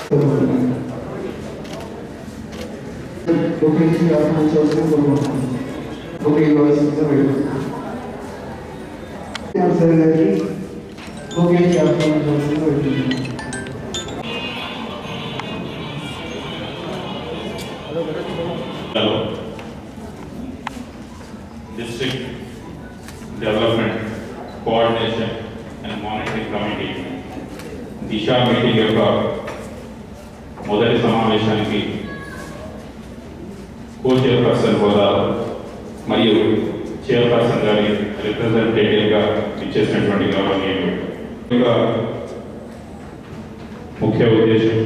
Location of social promotion. Okay, guys, sorry. Answer that. Location of social promotion. Hello. District Development Coordination and Monitoring Committee Disha meeting యొక్క మొదటి సమావేశానికి కో chairperson హోదా మరియు chairperson గారి రిప్రజెంటేటివ్గా ఇచ్చేసినటువంటి గౌరవనీయులు ఇంకా ముఖ్య ఉద్దేశం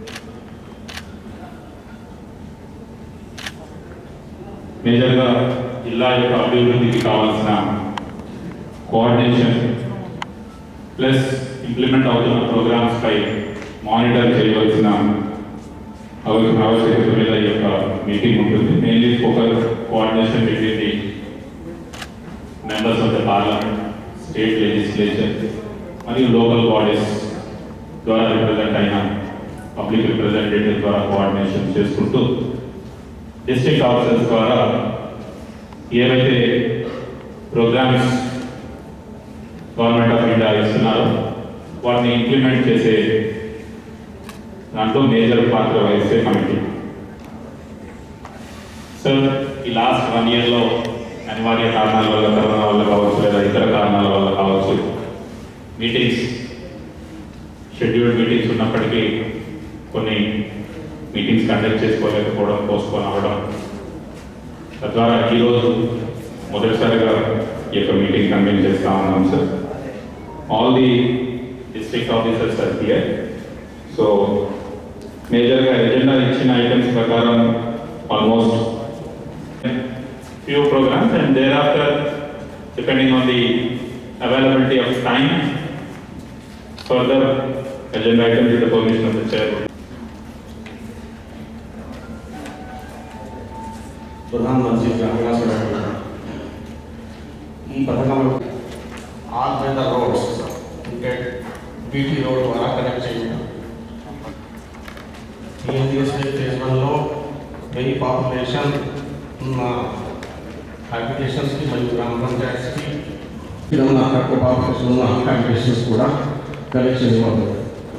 మేజర్గా జిల్లా యొక్క అభివృద్ధికి కావాల్సిన కోఆర్డినేషన్ ప్లస్ ఇంప్లిమెంట్ అవుతున్న ప్రోగ్రామ్స్ పై మానిటర్ చేయవలసిన అవ- ఆవశ్యకత మీద ఈ యొక్క మీటింగ్ ఉంటుంది mainly focus coordination between the members of the parliament state legislature మరియు లోకల్ బాడీస్ ద్వారా రిప్రజెంట్ అయిన పబ్లిక్ రిప్రజెంటేటివ్ ద్వారా కోఆర్డినేషన్ చేసుకుంటూ డిస్ట్రిక్ట్ ఆఫీసర్స్ ద్వారా ఏవైతే ప్రోగ్రామ్స్ గవర్నమెంట్ ఆఫ్ ఇండియా ఇస్తున్నారో వాటిని ఇంప్లిమెంట్ చేసే దాంట్లో మేజర్ పాత్ర వహించే కమిటీ సార్ ఈ లాస్ట్ వన్ ఇయర్లో అనివార్య కారణాల వల్ల కరోనా వల్ల కావచ్చు లేదా ఇతర కారణాల వల్ల కావచ్చు మీటింగ్స్ షెడ్యూల్డ్ మీటింగ్స్ ఉన్నప్పటికీ కొన్ని మీటింగ్స్ కండక్ట్ చేసుకోలేకపోవడం పోస్ట్పోన్ అవ్వడం తద్వారా ఈరోజు మొదటిసారిగా ఈ యొక్క మీటింగ్ కన్వీన్ చేస్తా ఉన్నాం sir all the district officers are here so మేజర్గా ఎజెండా ఇచ్చిన ఐటమ్స్ ప్రకారం almost few programmes and thereafter depending on the availability of time further agenda items with the permission of the chair. ప్రధానమంత్రి గ్రామీణ సడక్ ఈ పథకంలో all by the roads అంటే BT road ద్వారా connect చేయడం టీఎన్జిఎస్ఐ ఫేజ్ వన్లో వెయ్యి పాపులేషన్ ఉన్న హ్యాబిటేషన్స్కి మరియు గ్రామ పంచాయత్స్కి విధంగా తక్కువ పాపులేషన్ ఉన్న హ్యాబిటేషన్స్ కూడా కనెక్షన్ ఇవ్వబడుతుంది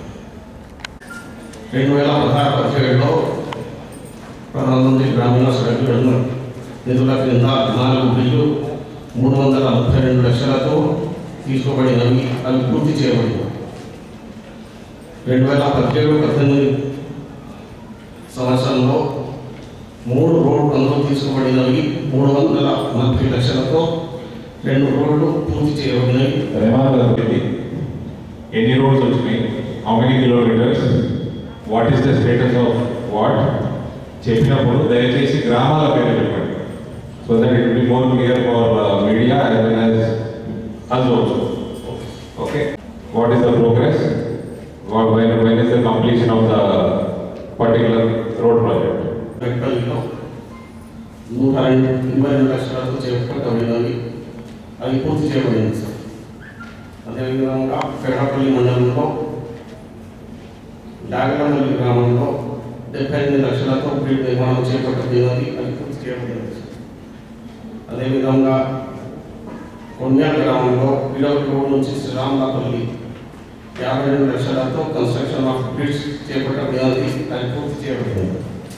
రెండు వేల పదహారు పదిహేడులో ప్రధానమంత్రి గ్రామీణ సడక్ యోజన నిధుల క్రింద నాలుగు బిల్లు మూడు వందల ముప్పై రెండు లక్షలతో తీసుకోబడినవి అవి పూర్తి చేయబడినవి రెండు వేల పదిహేడు పద్దెనిమిది సంవత్సరంలో మూడు రోడ్లు పనులు తీసుకోబడినవి మూడు వందల నలభై లక్షలతో రెండు రోడ్లు పూర్తి చేయబడినవి రెమాండ్ ఎన్ని రోడ్స్ వచ్చినాయి how many kilometres what is the status of what చెప్పినప్పుడు దయచేసి గ్రామాల పేరు చెప్పండి so that it be more clear for media as well as us also okay what is the progress when when is the completion of the particular road project మెట్పల్లిలో నూట రెండు ఇరవై రెండు లక్షలతో చేపట్టబడినవి అవి పూర్తి చేయబడింది సార్ అదేవిధంగా పెడపల్లి మండలంలో దాగలమల్లి గ్రామంలో డెబ్బై ఎనిమిది లక్షలతో బ్రిడ్ నిర్మాణం చేపట్టబడినది అది పూర్తి చేయబడింది సార్ అదేవిధంగా కొన్యాల గ్రామంలో ఇరవై రోడ్ నుంచి శ్రీరామలాపల్లి యాభై రెండు లక్షలతో కన్స్ట్రక్షన్ ఆఫ్ బ్రిడ్జ్ చేపట్టబడినది అది పూర్తి చేయబడింది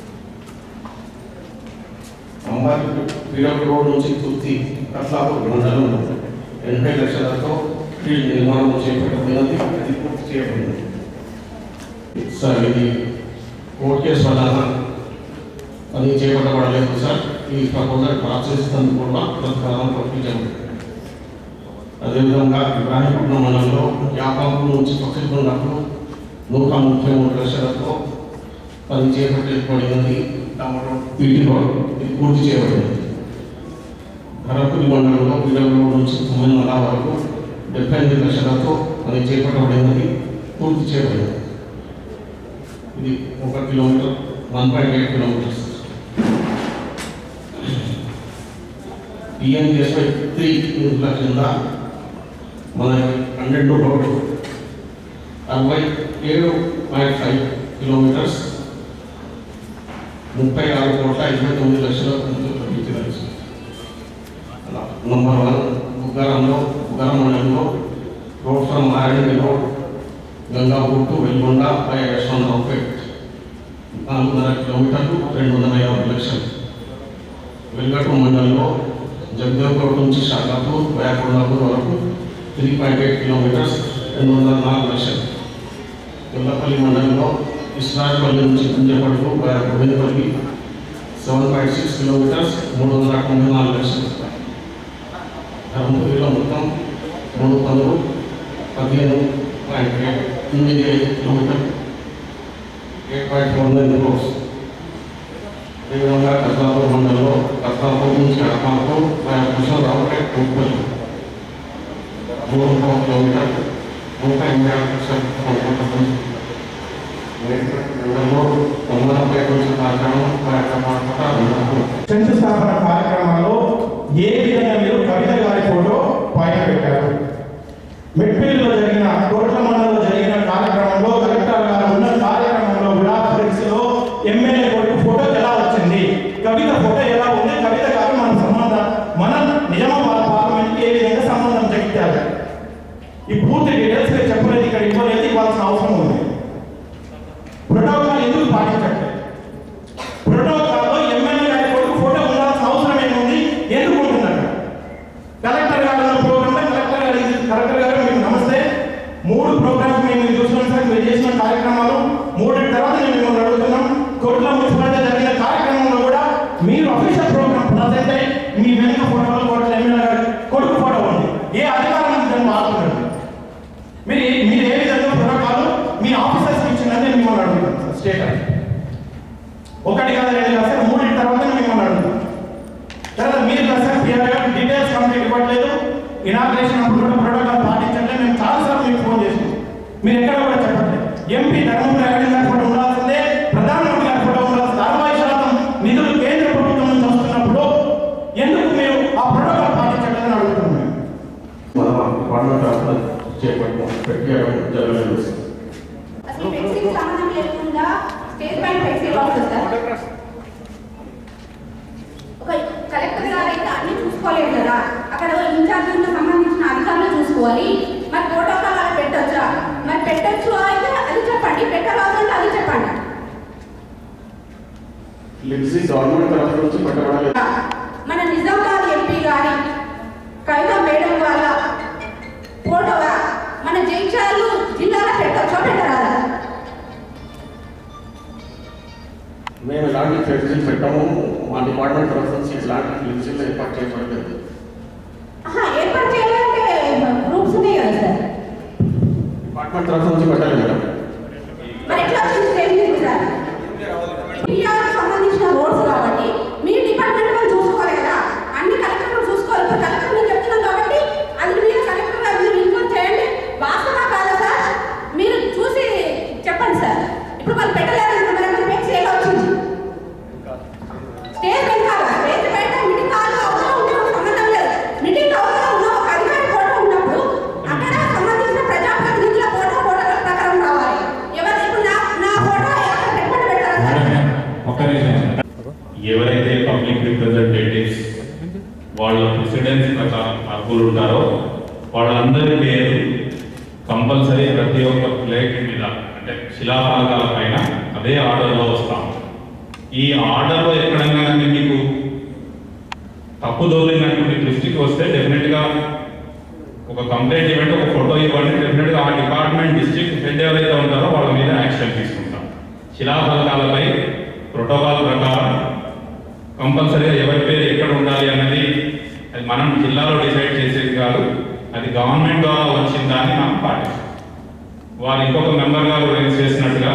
అంబారి పీడబ్ల్యూ రోడ్ నుంచి తుర్తి కట్లాపూర్ మండలంలో ఎనభై లక్షలతో ఫీల్డ్ నిర్మాణం చేపట్టబడినది అది పూర్తి చేయబడింది సార్ ఇది కోర్టు కేసు వలన పని చేపట్టబడలేదు సార్ ఈ ప్రపోజల్ ప్రాసెస్ కూడా కొంతకాలం పంపించాము అదేవిధంగా ఇబ్రాహీంపట్నం మండలంలో యాపాపూర్ నుంచి పక్కకున్నప్పుడు నూట ముప్పై మూడు లక్షలతో పని చేపట్టబడినది టమాటో పీటీ రోడ్ ఇది పూర్తి చేయబడింది ధరపురి మండలంలో ఇరవై రోడ్ నుంచి తొమ్మిది నెలల వరకు డెబ్బై ఎనిమిది లక్షలతో పని చేపట్టబడినది పూర్తి చేయబడింది ఇది ఒక kilometre one point eight kilometres TNGSI three నిధుల కింద మన పన్నెండు రోడ్లు అరవై ఏడు పాయింట్ ఫైవ్ కిలోమీటర్స్ ముప్పై ఆరు కోట్ల ఇరవై తొమ్మిది లక్షల నిధులు ప్రకటించినారు అలా నంబర్ వన్ బుగ్గారంలో బుగ్గారం మండలంలో road from RMD road Gangapur to Velgonda by Yashwantraopet నాలుగున్నర కిలోమీటర్లు రెండు వందల యాభై లక్షలు వెల్గట్టు మండలంలో జగదేవ్గౌడ్ నుంచి షాకాపూర్ వయాకొండాపూర్ వరకు త్రీ పాయింట్ ఎయిట్ కిలోమీటర్స్ రెండు వందల నాలుగు లక్షలు గొల్లపల్లి మండలంలో ఇస్రాయపల్లి నుంచి Kunjapattu via Govindapalli seven point six kilometres మూడు వందల తొంభై నాలుగు లక్షలు ధర్మపురిలో మొత్తం మూడు పనులు పదిహేను పాయింట్ ఎయిట్ తొమ్మిది ఐదు kilometre eight point four nine crores అదేవిధంగా కర్తాపూర్ మండలంలో కర్తాపూర్ నుంచి అర్మాపూర్ వయా కృష్ణరావుపేట కూపల్లి మూడు పావు కిలోమీటర్ నూట ఎనభై ఆరు లక్షల మండలంలో తొమ్మిదిపేట నుంచి కార్యక్రమం వయా కర్ణాటక అనంతపురం శంకుస్థాపన కార్యక్రమంలో ఏ విధంగా మీరు కవిత గారి ఫోటో పైన పెట్టారు మెట్పల్లిలో జరిగిన కోట్ల మండలంలో జరిగిన కార్యక్రమంలో కలెక్టర్ గారు ఉన్న కార్యక్రమంలో కూడా ఫ్లెక్స్ లో ఎమ్మెల్యే కొడుకు ఫోటో ఎలా వచ్చింది కవిత ఫోటో ఎలా ఉంది కవిత గారు మన సంబంధం మన నిజామాబాద్ పార్లమెంట్ ఏ విధంగా సంబంధం జగిత్యారు ఈ పూర్తి డీటెయిల్స్ మీరు చెప్పలేదు ఇక్కడ ఇవ్వలేదు ఇవ్వాల్సిన అవసరం ఉంది ప్రోటోకాల్ ఎందుకు పాటించట్లేదు ప్రోటోకాల్లో ఎమ్మెల్యే గారి కొడుకు ఫోటో ఉండాల్సిన అవసరం ఏముంది ఎందుకు ఉంటుందట కలెక్టర్ గారు ఉన్న ప్రోగ్రామ్ కలెక్టర్ గారు ఇది- కలెక్టర్ గారు మీకు నమస్తే మూడు ప్రోగ్రామ్స్ మేము చూస్తున్నాం సార్ మీరు చేసిన కార్యక్రమాలు మూడు తర్వాత నేను మిమ్మల్ని అడుగుతున్నాం కోట్ల మున్సిపాలిటీ జరిగిన కార్యక్రమంలో కూడా మీరు అఫీషియల్ ప్రోగ్రామ్ ప్రజెంట్ అయ్యి మీ వెనుక ఫోటోలు కోట్ల ఎమ్మెల్యే గారి కొడుకు ఫోటో ఉంది ఏ అధికారం దాన్ని వాడుతున్నారు మీరు ఏ- మీరు ఏ విధంగా ప్రోటోకాల్ మీ ఆఫీసర్స్ ఇచ్చిందని నేను మిమ్మల్ని అడుగుతాను సార్ స్టేట్ ఒకటి కాదు రెండు కాదు సార్ మూడింటి తర్వాత మిమ్మల్ని అడుగుతాను తర్వాత మీరు కాదు సార్ పిఆర్ గారు డీటెయిల్స్ కంప్లీట్ ఇవ్వట్లేదు ఇనాగ్రేషన్ అప్పుడు కూడా ప్రోటోకాల్ పాటించట్లేదు మేము చాలాసార్లు మీకు ఫోన్ చేసాం మీరు ఎక్కడ కూడా చెప్పట్లేదు ఎంపీ ధర్మపురి అరవింద్ గారి ఫోటో ఉండాల్సిందే ప్రధానమంత్రి గారి ఫోటో ఉండాల్సింది అరవై శాతం నిధులు కేంద్ర ప్రభుత్వం నుంచి వస్తున్నప్పుడు ఎందుకు మీరు ఆ ప్రోటోకాల్ పాటించట్లేదని అడుగుతున్నాం మేము మన డిపార్ట్మెంట్ ఆఫ్ చేపట్టడం పెట్టడం జరగలేదు అసలు ఫ్లెక్సీకి సంబంధం లేకుండా స్టేట్ బ్యాంక్ ఫ్లెక్సీ వస్తుంది సార్ ఒక కలెక్టర్ గారు అయితే అన్ని చూసుకోలేదు కదా అక్కడ ఇన్ఛార్జ్ ఉన్న సంబంధించిన అధికారులు చూసుకోవాలి మరి ప్రోటోకాల్ అలా పెట్టొచ్చా మరి పెట్టొచ్చు అయితే అది చెప్పండి పెట్టరాదు అంటే అది చెప్పండి లిప్సీ గవర్నమెంట్ తరఫు నుంచి పెట్టబడలేదు మన నిజామాబాద్ ఎంపీ గారి కవిత మేడం వాళ్ళ ఫోటో మన జైత్యాలు జిల్లాలో పెట్టొచ్చా పెట్టరాదా మేము ఇలాంటి ఫ్లెక్సీలు పెట్టాము మా డిపార్ట్మెంట్ తరఫు నుంచి ఇలాంటి ఫ్లెక్సీలు ఏర్పాటు చేయబడలేదు ఆహా, ఏర్పాటు చేయాలంటే గ్రూప్స్ ఉన్నాయి కదా సార్ డిపార్ట్మెంట్ తరఫు నుంచి పెట్టాలి మేడం మరి ఎట్లా వచ్చింది తెలియదు సార్ పిఆర్ సంబంధించిన రోడ్స్ కాబట్టి మీ డిపార్ట్మెంట్ వాళ్ళు చూసుకోవాలి కదా అన్ని కలెక్టర్లు చూసుకోవాలి ఇప్పుడు కలెక్టర్ నేను చెప్తున్నాను కాబట్టి అది మీరు కలెక్టర్ గారు మీరు ఇన్ఫార్మ్ చేయండి వాస్తవా కాదా సార్ మీరు చూసి చెప్పండి సార్ ఇప్పుడు వాళ్ళు పెట్టలేదంటే మరి మీరు పెక్స్ ఎలా వచ్చింది స్టేజ్ వెనకాల స్టేజ్ బయట మీటింగ్ హాల్లో అవసరం ఉంటే మనకు సంబంధం లేదు మీటింగ్ అవసరం ఉన్న ఒక అధికారి ఫోటో ఉన్నప్పుడు అక్కడ సంబంధించిన ప్రజాప్రతినిధుల ఫోటో ఫోటోల ప్రకారం రావాలి ఎవరు ఇప్పుడు నా నా ఫోటో అక్కడ పెట్టుబడి పెట్టారా సార్ ఒక్క నిమిషం ఎవరైతే పబ్లిక్ రిప్రజెంటేటివ్స్ వాళ్ళ ప్రెసిడెన్స్ ప్రకారం అర్హులు ఉంటారో వాళ్ళందరి పేరు కంపల్సరీ ప్రతి ఒక్క ప్లేట్ మీద అంటే శిలాఫలకాల పైన అదే ఆర్డర్లో వస్తాం ఈ ఆర్డర్లో ఎక్కడైనా కానీ మీకు తప్పు దొరికినట్టు మీ దృష్టికి వస్తే డెఫినెట్గా ఒక కంప్లైంట్ ఇవ్వండి ఒక ఫోటో ఇవ్వండి డెఫినెట్గా ఆ డిపార్ట్మెంట్ డిస్ట్రిక్ట్ హెడ్ ఎవరైతే ఉంటారో వాళ్ళ మీద యాక్షన్ తీసుకుంటాం శిలాఫలకాలపై ప్రోటోకాల్ ప్రకారం కంపల్సరీగా ఎవరి పేరు ఎక్కడ ఉండాలి అన్నది అది మనం జిల్లాలో డిసైడ్ చేసేది కాదు అది గవర్నమెంట్ ద్వారా వచ్చిన దాన్ని మనం పాటిస్తాం వారు ఇంకొక మెంబర్ గారు రేస్ చేసినట్టుగా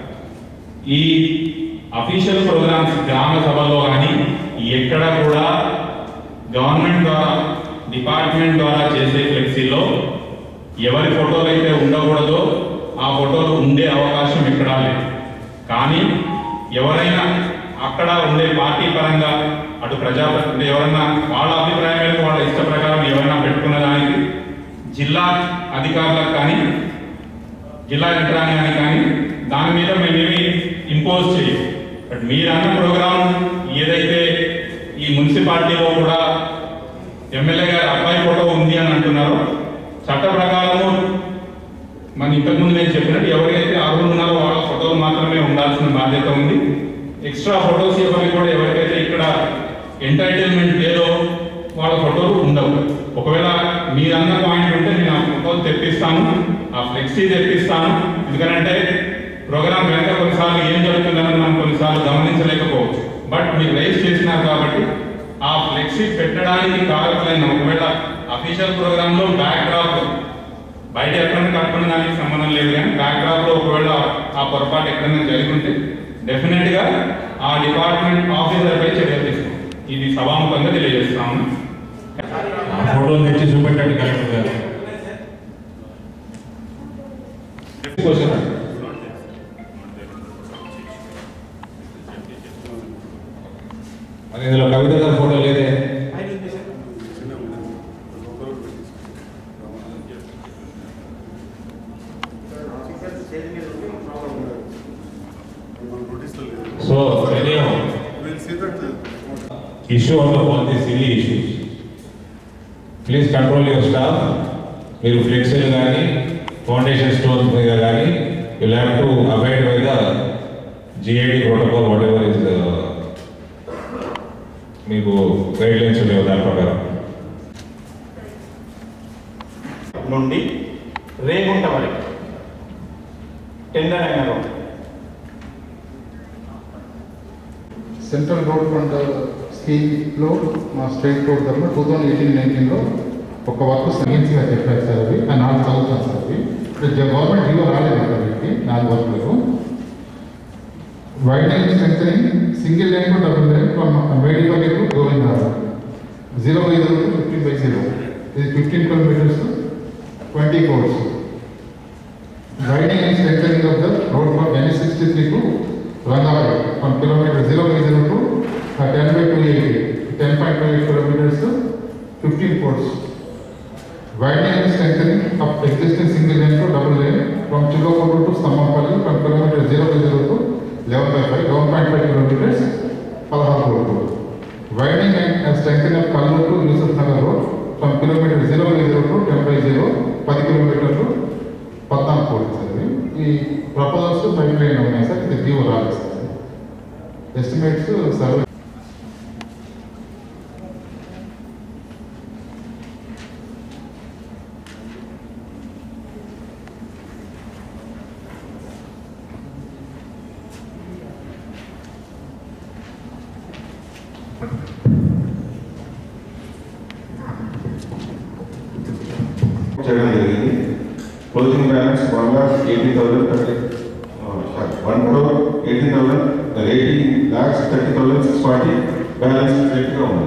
ఈ అఫీషియల్ ప్రోగ్రామ్స్ గ్రామ సభలో కానీ ఎక్కడ కూడా గవర్నమెంట్ ద్వారా డిపార్ట్మెంట్ ద్వారా చేసే ఫ్లెక్సీలో ఎవరి ఫోటోలు అయితే ఉండకూడదో ఆ ఫోటోలు ఉండే అవకాశం ఎక్కడా లేదు కానీ ఎవరైనా అక్కడ ఉండే పార్టీ పరంగా అటు ప్రజాప్రతినిధి ఎవరన్నా వాళ్ళ అభిప్రాయం మేరకు వాళ్ళ ఇష్ట ప్రకారం ఎవరైనా పెట్టుకున్న దానికి జిల్లా అధికారులకు కానీ జిల్లా యంత్రాంగానికి కానీ దాని మీద మేమేమి ఇంపోజ్ చేయం బట్ మీరన్న ప్రోగ్రామ్ ఏదైతే ఈ మున్సిపాలిటీలో కూడా ఎమ్మెల్యే గారి అబ్బాయి ఫోటో ఉంది అని అంటున్నారు చట్ట ప్రకారము మన ఇంతకుముందు నేను చెప్పినట్టు ఎవరైతే అర్హులు ఉన్నారో వాళ్ళ ఫోటోలు మాత్రమే ఉండాల్సిన బాధ్యత ఉంది ఎక్స్ట్రా ఫోటోస్ ఎవరికి కూడా ఎవరికైతే ఇక్కడ ఎంటర్టైన్మెంట్ లేదో వాళ్ళ ఫోటోలు ఉండవు ఒకవేళ మీరన్న పాయింట్ ఉంటే నేను ఆ ఫోటోలు తెప్పిస్తాను ఆ ఫ్లెక్సీ తెప్పిస్తాను ఎందుకంటే ప్రోగ్రామ్ వెనక కొన్నిసార్లు ఏం జరుగుతుందని మనం కొన్నిసార్లు గమనించలేకపోవచ్చు బట్ మీరు రైజ్ చేసినారు కాబట్టి ఆ ఫ్లెక్సీ పెట్టడానికి కారకులైన ఒకవేళ అఫీషియల్ ప్రోగ్రామ్ లో బ్యాక్ డ్రాప్ బయట ఎక్కడైనా కట్టుకుని దానికి సంబంధం లేదు కానీ బ్యాక్ డ్రాప్ లో ఒకవేళ ఆ పొరపాటు ఎక్కడైనా జరిగి ఉంటే డెఫినెట్ గా ఆ డిపార్ట్మెంట్ ఆఫీసర్ పై చర్యలు తీసుకుంటాం ఇది సభాముఖంగా తెలియజేస్తాము ఆ ఫోటోలు తెచ్చి చూపెట్టండి కలెక్టర్ గారు క్వశ్చన్ మరి ఇందులో కవిత గారి ఫోటో లేదే so anyhow, issue out of all these silly issues. Please control your staff మీరు ఫ్లెక్సీలు కానీ ఫౌండేషన్ స్టోన్స్ మీద కానీ you have to avoid by the GID protocol whatever is మీకు గైడ్ లైన్స్ ఉండేవి దాని ప్రకారం నుండి రేగుంట వరకు టెండర్ అయిన రోడ్ సెంట్రల్ రోడ్ ఫండ్ స్కీమ్లో మా స్టేట్ రోడ్ తరఫున టూ థౌజండ్ ఎయిటీన్ నైన్టీన్లో ఒక వర్క్ సైన్స్గా చెప్పారు సార్ అవి ఆ నాలుగు చదువుతాను సార్ అవి ఇప్పుడు గవర్నమెంట్ జీవో రాలేదు సార్ వీటికి నాలుగు వర్క్లకు widening strength single line to double line from Medipalli to Govindarao zero by zero to fifteen by zero ఇది fifteen kilometres twenty crores widening and strengthening of the road from N63 to Rangavali from kilometer 0 by 0 to uh, 10 by 280, 10.28 kilometers to 15 course. Widening and strengthening of existing single lane to double lane from Chilokodu to Samampalli from kilometer 0 by 0 to 11 by 5, 11.5 kilometers, Palahar Road. Widening and strengthening of Kallu to Yusuf Nagar Road from kilometer 0 by 0 to 10 by 0, 10 kilometer to పద్నాలుగు కోట్లు sir ఇవి. ఈ proposals pipeline ఉన్నాయి sir ఇది GO రాలేదు sir estimates survey చేయడం జరిగింది closing balance one lakh eighty thousand thirty sorry one crore eighty thousand eighty lakhs thirty thousand six forty balance రేట్గా ఉంది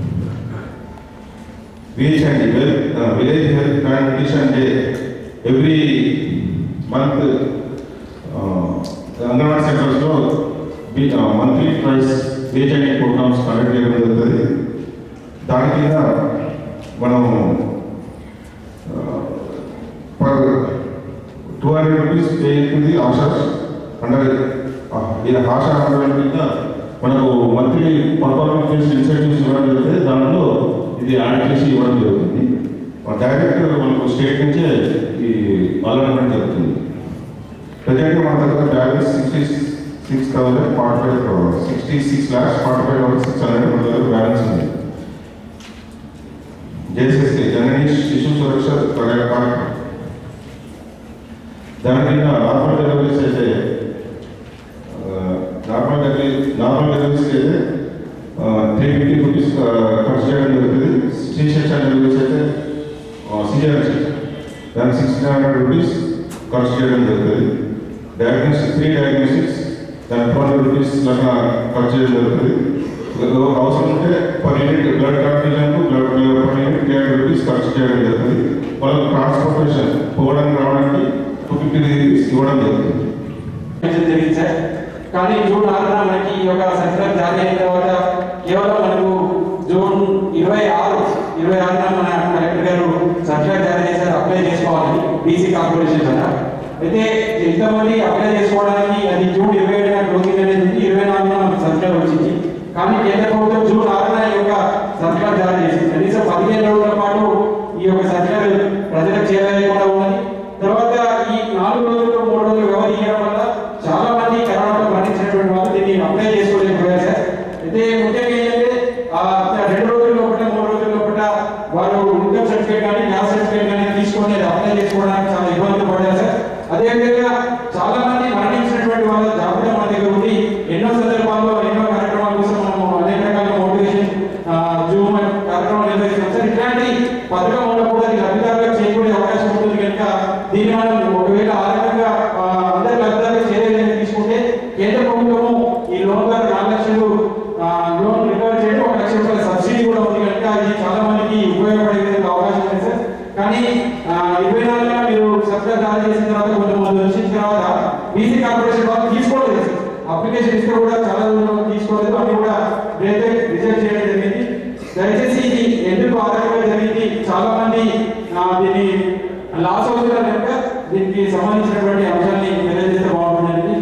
VHND village health plan nutrition day every month anganwadi సెంటర్స్లో monthly price VHND programmes conduct చేయడం జరుగుతుంది దాని కింద మనం per 200 rupees pay to the ASHAs under ఈ ASHA under కింద మనకు మంత్లీ పర్ఫార్మెన్స్ బేస్డ్ ఇన్సెంటివ్స్ ఇవ్వడం జరిగితే దాంట్లో ఇది యాడ్ చేసి ఇవ్వడం జరుగుతుంది డైరెక్ట్ మనకు స్టేట్ నుంచే ఈ అలాట్మెంట్ జరుగుతుంది ప్రజెంట్ మన దగ్గర balance sixty six thousand forty five sixty six lakhs forty five thousand six hundred మన దగ్గర బ్యాలెన్స్ ఉంది జేఎస్ఎస్కే జననీ శిశు సురక్ష కార్యక్రమం దాని కింద నార్మల్ డెలివరీస్ అయితే నార్మల్ డెలివరీ నార్మల్ డెలివరీస్ అయితే త్రీ ఫిఫ్టీ రూపీస్ ఖర్చు చేయడం జరుగుతుంది సి సెక్షన్ డెలివరీస్ అయితే సిజర్ దానికి సిక్స్టీన్ హండ్రెడ్ రూపీస్ ఖర్చు చేయడం జరుగుతుంది డయాగ్నోస్టిక్ ఫ్రీ డయాగ్నోస్టిక్స్ దానికి టూ హండ్రెడ్ రూపీస్ లాగా ఖర్చు చేయడం జరుగుతుంది అవసరం ఉంటే per unit blood transfusion blood per unit three hundred rupees ఖర్చు చేయడం జరుగుతుంది వాళ్ళకి ట్రాన్స్పోర్టేషన్ పోవడానికి రావడానికి టూ ఫిఫ్టీ రూపీస్ ఇవ్వడం జరుగుతుంది మెసేజ్ జరిగింది సార్ కానీ జూన్ ఆరున మనకి ఈ యొక్క సర్టిఫికేట్ జారీ అయిన తర్వాత కేవలం మనకు జూన్ ఇరవై ఆరు ఇరవై ఆరున మన కలెక్టర్ గారు సర్టిఫికేట్ జారీ చేశారు అప్లై చేసుకోవాలని బీసీ కార్పొరేషన్ ద్వారా అయితే ఎంతమంది అప్లై చేసుకోవడానికి అది జూన్ ఇరవై ఏడున క్లోజింగ్ అనేది ఉంది ఇరవై నాలుగున మనకు సర్కులర్ వచ్చింది కానీ కేంద్ర ప్రభుత్వం జూన్ ఆరున ఈ యొక్క సర్కులర్ జారీ చేసింది కనీసం పదిహేను రోజుల పాటు ఈ యొక్క సర్కులర్ ప్రజలకు చేరలేకుండా ఉన్నది తర్వాత ఈ నాలుగు రోజులు మూడు రోజులు వ్యవధి ఇవ్వడం వల్ల చాలా మంది కరోనాతో మరణించినటువంటి వాళ్ళు దీన్ని అప్లై చేసుకోలేకపోయారు సార్ అయితే ముఖ్యంగా ఏంటంటే ఆ రెండు రోజుల లోపల మూడు రోజుల లోపల వారు ఇన్కమ్ సర్టిఫికేట్ కానీ గ్యాస్ సర్టిఫికేట్ కానీ తీసుకొని అది అప్లై చేసుకోవడానికి చాలా ఇబ్బందులు పడ్డారు సార్ అదేవిధంగా చాలా మంది మరణించినటువంటి వాళ్ళ జాబితా మన దగ్గర ఉంది ఎన్నో సందర్భాల్లో ఎన్నో కార్యక్రమాల కోసం మనము అనేక రకాల మోటివేషన్ జూమ్ కార్యక్రమాలు నిర్వహిస్తాం సార్ ఇట్లాంటి పథకం ఉన్నప్పుడు అది లబ్ధిదారులకు చేకూరే అవకాశం ఉంటుంది కనుక దీన్ని మనం ఒకవేళ ఆ రకంగా ఆ, అందరి లబ్ధిదారులకు చేరే విధంగా తీసుకుంటే కేంద్ర ప్రభుత్వము ఈ లోన్ ద్వారా నాలుగు లక్షలు ఆ, లోన్ రికవర్ చేయడం ఒక లక్ష రూపాయల సబ్సిడీ కూడా ఉంది కనుక ఇది చాలా మందికి ఉపయోగపడే విధంగా అవకాశం ఉంది సార్ కానీ ఆ, ఇరవై నాలుగున మీరు సబ్సిడీ జారీ చేసిన తర్వాత కొంతమంది వచ్చిన తర్వాత బీసీ కార్పొరేషన్ వాళ్ళు తీసుకోలేదు సార్. అప్లికేషన్ ఇస్తే కూడా చాలా రోజులు తీసుకోలేదు అవి కూడా రిజెక్ట్ రిజెక్ట్ చేయడం జరిగింది దయచేసి ఇది ఎందుకు ఆధారంగా జరిగింది చాలా మంది ఆ, దీన్ని లాస్ అవుతున్నారు కనుక దీనికి సంబంధించినటువంటి అంశాన్ని తెలియజేస్తే బాగుంటుందని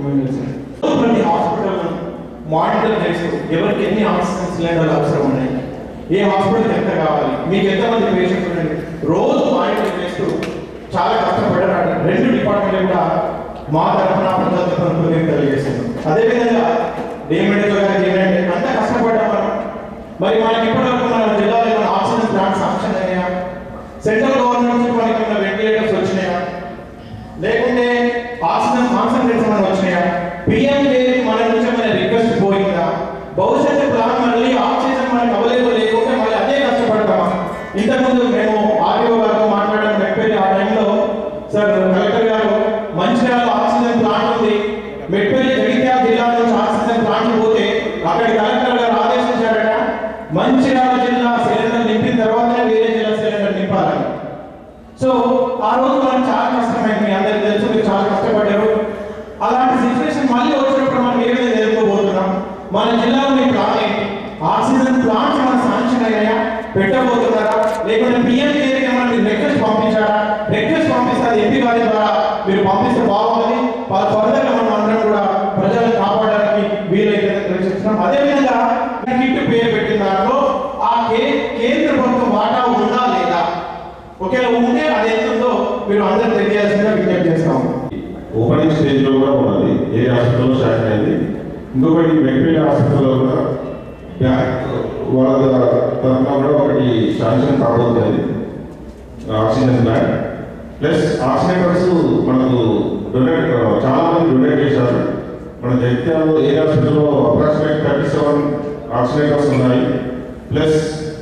సార్ ప్రతి హాస్పిటల్ మానిటర్ చేస్తూ ఎవరికి ఎన్ని ఆక్సిజన్ సిలిండర్లు అవసరం ఉన్నాయి ఏ హాస్పిటల్ ఎంత కావాలి మీకు ఎంతమంది పేషెంట్స్ ఉన్నాయి రోజు మానిటర్ చేస్తూ చాలా కష్టపడ్డారు రెండు డిపార్ట్మెంట్లు కూడా మా తరఫున ప్రజల తరఫున నేను తెలియజేస్తున్నాను అదేవిధంగా డిఎంఎడ్తో గారు ఏంటంటే అంత కష్టపడ్డాం మనం మరి మనకి ఇప్పటివరకు మన జిల్లాలో ఏమైనా ఆక్సిజన్ ప్లాంట్ శాంక్షన్ అయ్యాయా సెంట్రల్ గవర్నమెంట్ నుంచి మనకి ఏమైనా వెంటిలేటర్స్ వచ్చినాయా లేకుంటే ఆక్సిజన్ కాన్సన్ట్రేట్స్ మనకు వచ్చినాయా పిఎం మన నుంచి మన రిక్వెస్ట్ పోయిందా భవిష్యత్తు ప్లాన్ మళ్ళీ ఆక్సిజన్ మనకు అవైలబుల్ లేకుంటే మళ్ళీ అదే కష్టపడతామా ఇంతకుముందు మేము ఆర్టీఓ గారితో మాట్లాడడం మెట్పల్లి ఆ టైంలో సార్ కలెక్టర్ గారు మంచిర్యాల ఆక్సిజన్ ప్లాంట్ ఉంది మెట్పల్లి జగిత్యాల జిల్లా నుంచి ఆక్సిజన్ ప్లాంట్ పోతే అక్కడి కలెక్టర్ గారు ఆదేశించారట మంచిర్యాల జిల్లా సిలిండర్ నింపిన తర్వాతనే వేరే జిల్లా సిలిండర్ నింపాలని సో ఆ రోజు మనకు చాలా కష్టమైంది మీ అందరికీ తెలుసు మీరు చాలా కష్టపడ్డారు అలాంటి సిచ్యువేషన్ మళ్ళీ వచ్చినప్పుడు మనం ఏ విధంగా ఎదుర్కోబోతున్నాం మన జిల్లాలో మీ ప్లాన్ ఏంటి ఆక్సిజన్ ప్లాంట్స్ మన శాంక్షన్ అయ్యాయా పెట్టబోతున్నారా లేకుంటే పిఎం కేర్కి ఏమైనా మీరు రిక్వెస్ట్ పంపించారా రిక్వెస్ట్ పంపిస్తే అది ఎంపీ గారి ద్వారా మీరు పంపిస్తే బాగుంది ఫర్దర్గా మనం అందరం కూడా ప్రజలను కాపాడడానికి వీలైతే ప్రయత్నిస్తున్నాం అదేవిధంగా కిట్ పేరు పెట్టిన దాంట్లో ఆ కే కేంద్ర ప్రభుత్వం వాటా ఉందా లేదా ఒకవేళ ఉంటే అది ఎంత ఉందో మీరు అందరూ తెలియాల్సిందిగా విజ్ఞప్తి చేస్తాము ఓపెనింగ్ స్టేజ్ లో కూడా ఉన్నది ఏ హాస్పిటల్లో స్టార్ట్ అయింది ఇంకొకటి మెట్పల్లి హాస్పిటల్లో కూడా బ్యాక్ వాళ్ళ తరఫున కూడా ఒకటి శాంక్షన్ కాబోతుంది ఆక్సిజన్ ప్లాంట్ ప్లస్ ఆక్సిజనర్స్ మనకు డొనేట్ చాలా మంది డొనేట్ చేశారు మన జగిత్యాలలో ఏ హాస్పిటల్లో అప్రాక్సిమేట్ థర్టీ సెవెన్ ఆక్సిజనర్స్ ఉన్నాయి ప్లస్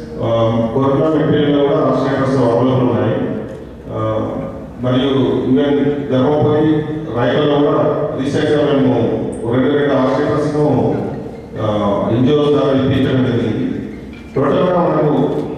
కోరోనా మెటీరియల్లో కూడా ఆక్సిజనర్స్ అవైలబుల్ ఉన్నాయి ఆ, మరియు ఈవెన్ ధర్మపురి రాయకల్లో కూడా రీసెంట్గా మేము రెండు రెండు ఆక్సిజనర్స్ను ఎన్జిఓస్ ద్వారా ఇప్పించడం జరిగింది టోటల్గా మనకు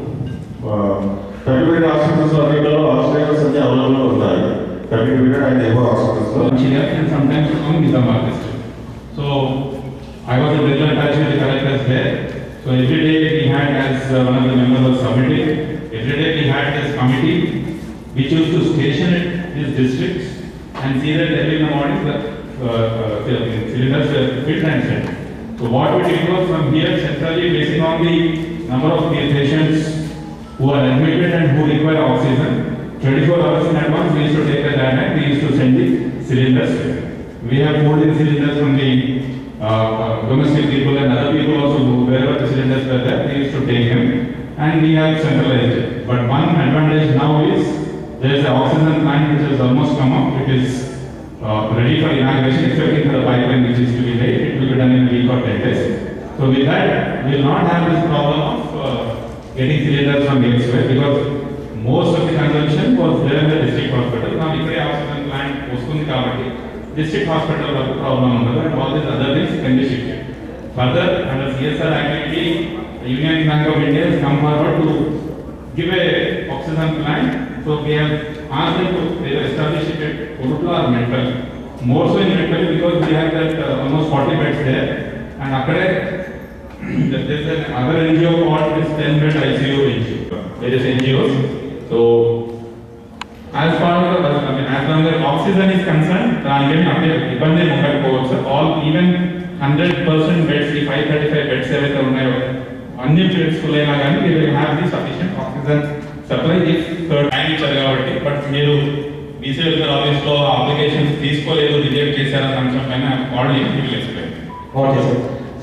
థర్టీ బెడ్ హాస్పిటల్స్ అన్నింటిలో ఆక్సిజనర్స్ అన్ని అవైలబుల్ ఉన్నాయి థర్టీ బెడ్ అండ్ ఏవో హాస్పిటల్స్లో Chile and sometimes to come with the market. So I was in regular touch with the collectors there. So every day we had, as uh, one of the members was submitting, every day we had this committee which used to station at these districts and see that early in the morning the uh, uh, the cylinders were filled and sent. So what we did was from here centrally basing on the number of the patients who are admitted and who require oxygen, 24 hours in advance, we used to take the data and we used to send the cylinders. We have pulled in cylinders from the uh, uh, domestic people and other people also who, wherever the cylinders were there, we used to take them and we have centralized it. But one advantage now is there is an oxygen plant which has almost come up, it is uh, ready for inauguration, excepting for the pipeline which is to be laid, it will be done in a week or 10 days. So with that, we will not have this problem of uh, getting cylinders from elsewhere because most of the consumption was there in the district hospital. Now ఇక్కడే oxygen plant వస్తుంది కాబట్టి district hospital వరకు problem ఉండదు and all these other things can be shifted. Further, under CSR activity, the Union Bank of India has come forward to give a oxygen plant. So we have asked them to they will establish it at Urupla or Mental. More so in Mental because we have that uh, almost 40 beds there. And akkade there is an other NGO called this 10 bed ICU NGO. Various NGOs. So as part of the, I mean, as long as oxygen oxygen is concern దానికేమి అంటే ఇబ్బంది ఏమి ఉండకపోవచ్చు all even hundred percent beds ఈ five thirty five beds ఏవైతే ఉన్నాయో అన్ని beds full అయినా కానీ we will have the sufficient oxygen supply if time ఇచ్చారు కాబట్టి బట్ మీరు బీసీ వెల్ఫేర్ ఆఫీస్ లో అప్లికేషన్స్ తీసుకోలేదు రిజెక్ట్ చేశారన్న అంశం పైన already will explain okay sir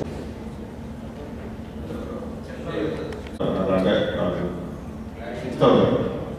అంటే సిక్స్ థౌసండ్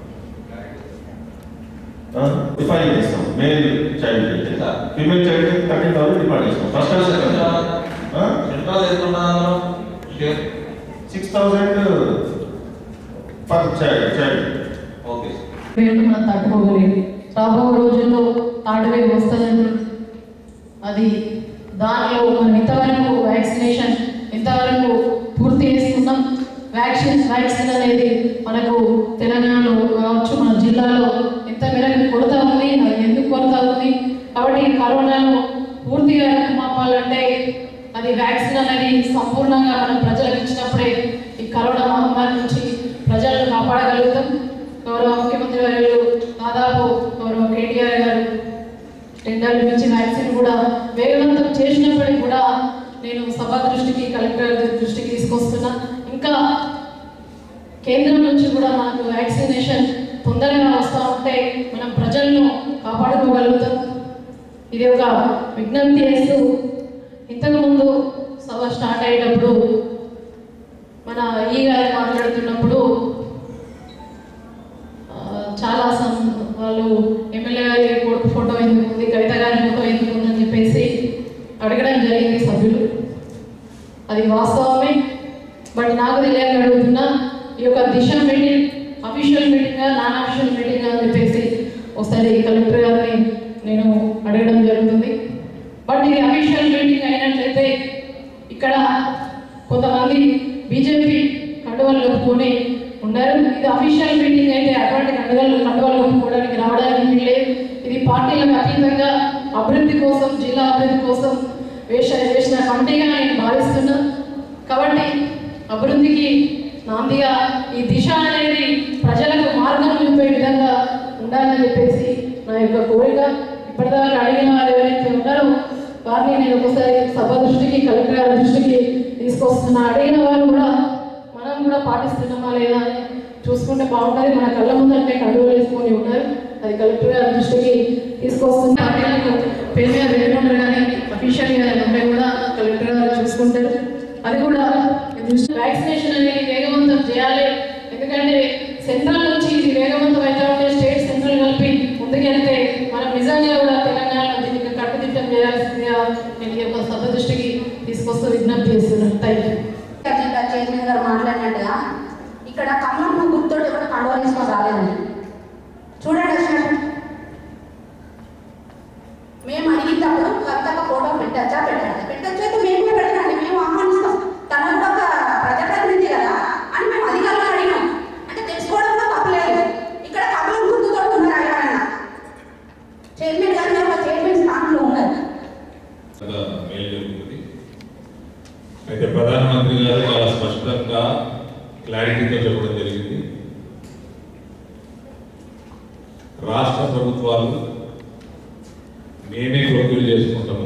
డిఫైన్ చేస్తాం మేల్ చైల్డ్ అయితే ఫీమేల్ చైల్డ్ అయితే థర్టీన్ థౌసండ్ డిఫైన్ చేస్తాం ఫస్ట్ సెంట్రల్ ఎత్తున్నారు six thousand per child child okay rate మనం తట్టుకోగలిగింది రాబో రోజుల్లో థర్డ్ వేవ్ వస్తుందండి అది దానిలో మనం ఇంతవరకు వ్యాక్సినేషన్ ఇంతవరకు పూర్తి చేసుకున్నాం వ్యాక్సిన్ వ్యాక్సిన్ అనేది మనకు తెలంగాణలో కావచ్చు మన జిల్లాలో ఎంత మేరకు కొరత ఉంది అది ఎందుకు కొరత ఉంది కాబట్టి ఈ కరోనాను పూర్తిగా మాపాలంటే అది వ్యాక్సిన్ అనేది సంపూర్ణంగా మనం ప్రజలకు ఇచ్చినప్పుడే ఈ కరోనా మహమ్మారి నుంచి ప్రజలను కాపాడగలుగుతాం గౌరవ ముఖ్యమంత్రి గారు దాదాపు గౌరవ కేటీఆర్ గారు టెండర్లు మించి వ్యాక్సిన్ కూడా వేగవంతం చేసినప్పటికీ కూడా నేను సభ దృష్టికి కలెక్టర్ గారి దృష్టికి తీసుకొస్తున్నా ఇంకా కేంద్రం నుంచి కూడా మనకు వ్యాక్సినేషన్ తొందరగా వస్తూ ఉంటే మనం ప్రజలను కాపాడుకోగలుగుతాం ఇది ఒక విజ్ఞప్తి చేస్తూ ఇంతకుముందు సభ స్టార్ట్ అయ్యేటప్పుడు మన ఈ గారు మాట్లాడుతున్నప్పుడు ఆ, చాలా సం వాళ్ళు ఎమ్మెల్యే గారి కొడుకు ఫోటో ఎందుకు ఉంది కవిత గారి ఫోటో ఎందుకు ఉందని చెప్పేసి అడగడం జరిగింది సభ్యులు అది వాస్తవమే బట్ నాకు తెలియక అడుగుతున్నా ఈ యొక్క Disha meeting official meeting non official meeting అని చెప్పేసి ఒకసారి కలెక్టర్ గారిని నేను అడగడం జరుగుతుంది బట్ ఇది అఫీషియల్ మీటింగ్ అయినట్లయితే ఇక్కడ కొంతమంది బీజేపీ కండువలు కప్పుకొని ఉన్నారు ఇది అఫీషియల్ మీటింగ్ అయితే అటువంటి కండువలు కండువలు కప్పుకోవడానికి రావడానికి వీల్లేదు ఇది పార్టీలకు అతీతంగా అభివృద్ధి కోసం జిల్లా అభివృద్ధి కోసం వేష వేసిన కమిటీగా నేను భావిస్తున్నా కాబట్టి అభివృద్ధికి నాందిగా ఈ దిశ అనేది ప్రజలకు మార్గం చూపే విధంగా ఉండాలని చెప్పేసి నా యొక్క కోరిక ఇప్పటిదాకా అడిగిన వారు ఎవరైతే ఉన్నారో వారిని నేను ఒకసారి సభ దృష్టికి కలెక్టర్ గారి దృష్టికి తీసుకొస్తున్నా అడిగిన వారు కూడా మనం కూడా పాటిస్తున్నామా లేదా అని చూసుకుంటే బాగుంటుంది మన కళ్ళ ముందంటే కండువలు వేసుకొని ఉన్నారు అది కలెక్టర్ గారి దృష్టికి తీసుకొస్తుంది పార్టీలకు పేరు మీద వేయకుండా కానీ అఫీషియల్ గా ఉంటే కూడా కలెక్టర్ గారు చూసుకుంటారు అది కూడా వ్యాక్సినేషన్ అనేది వేగవంతం చేయాలి ఎందుకంటే సెంట్రల్ నుంచి ఇది వేగవంతం అయితే ఉంటే స్టేట్ సెంట్రల్ కలిపి ముందుకెళ్తే మనం నిజంగా కూడా తెలంగాణలో దీనికి కట్టుదిట్టం చేయాల్సిందిగా నేను ఈ యొక్క సభ దృష్టికి తీసుకొస్తూ విజ్ఞప్తి చేస్తున్నాను థ్యాంక్ యూ జిల్లా చైర్మన్ గారు మాట్లాడినట్టుగా ఇక్కడ ఖమ్మం గుర్తుడు కూడా కండువా తీసుకొని రాలేదండి చూడండి వచ్చినట్టు మేము అడిగినప్పుడు కవితక ఫోటో పెట్టచ్చా పెట్టాలి పెట్టచ్చు అయితే మేము కూడా పెట్టండి మేము ఆహ్వానిస్తాం తన కూడా ఒక ప్రజాప్రతినిధి కదా అని మేము అధికారులను అడిగినాం అంటే తెలుసుకోవడం కూడా తప్పలేదు ఇక్కడ ఖమ్మం గుర్తుతో ఉన్నారు ఎవరన్నా చైర్మన్ గారు మేము ఒక చైర్మన్ స్థానంలో ఉన్నారు చాలా మేలు జరుగుతుంది అయితే ప్రధానమంత్రి గారు చాలా స్పష్టంగా క్లారిటీతో చెప్పడం జరిగింది రాష్ట్ర ప్రభుత్వాలు మేమే ప్రొక్యూర్ చేసుకుంటాము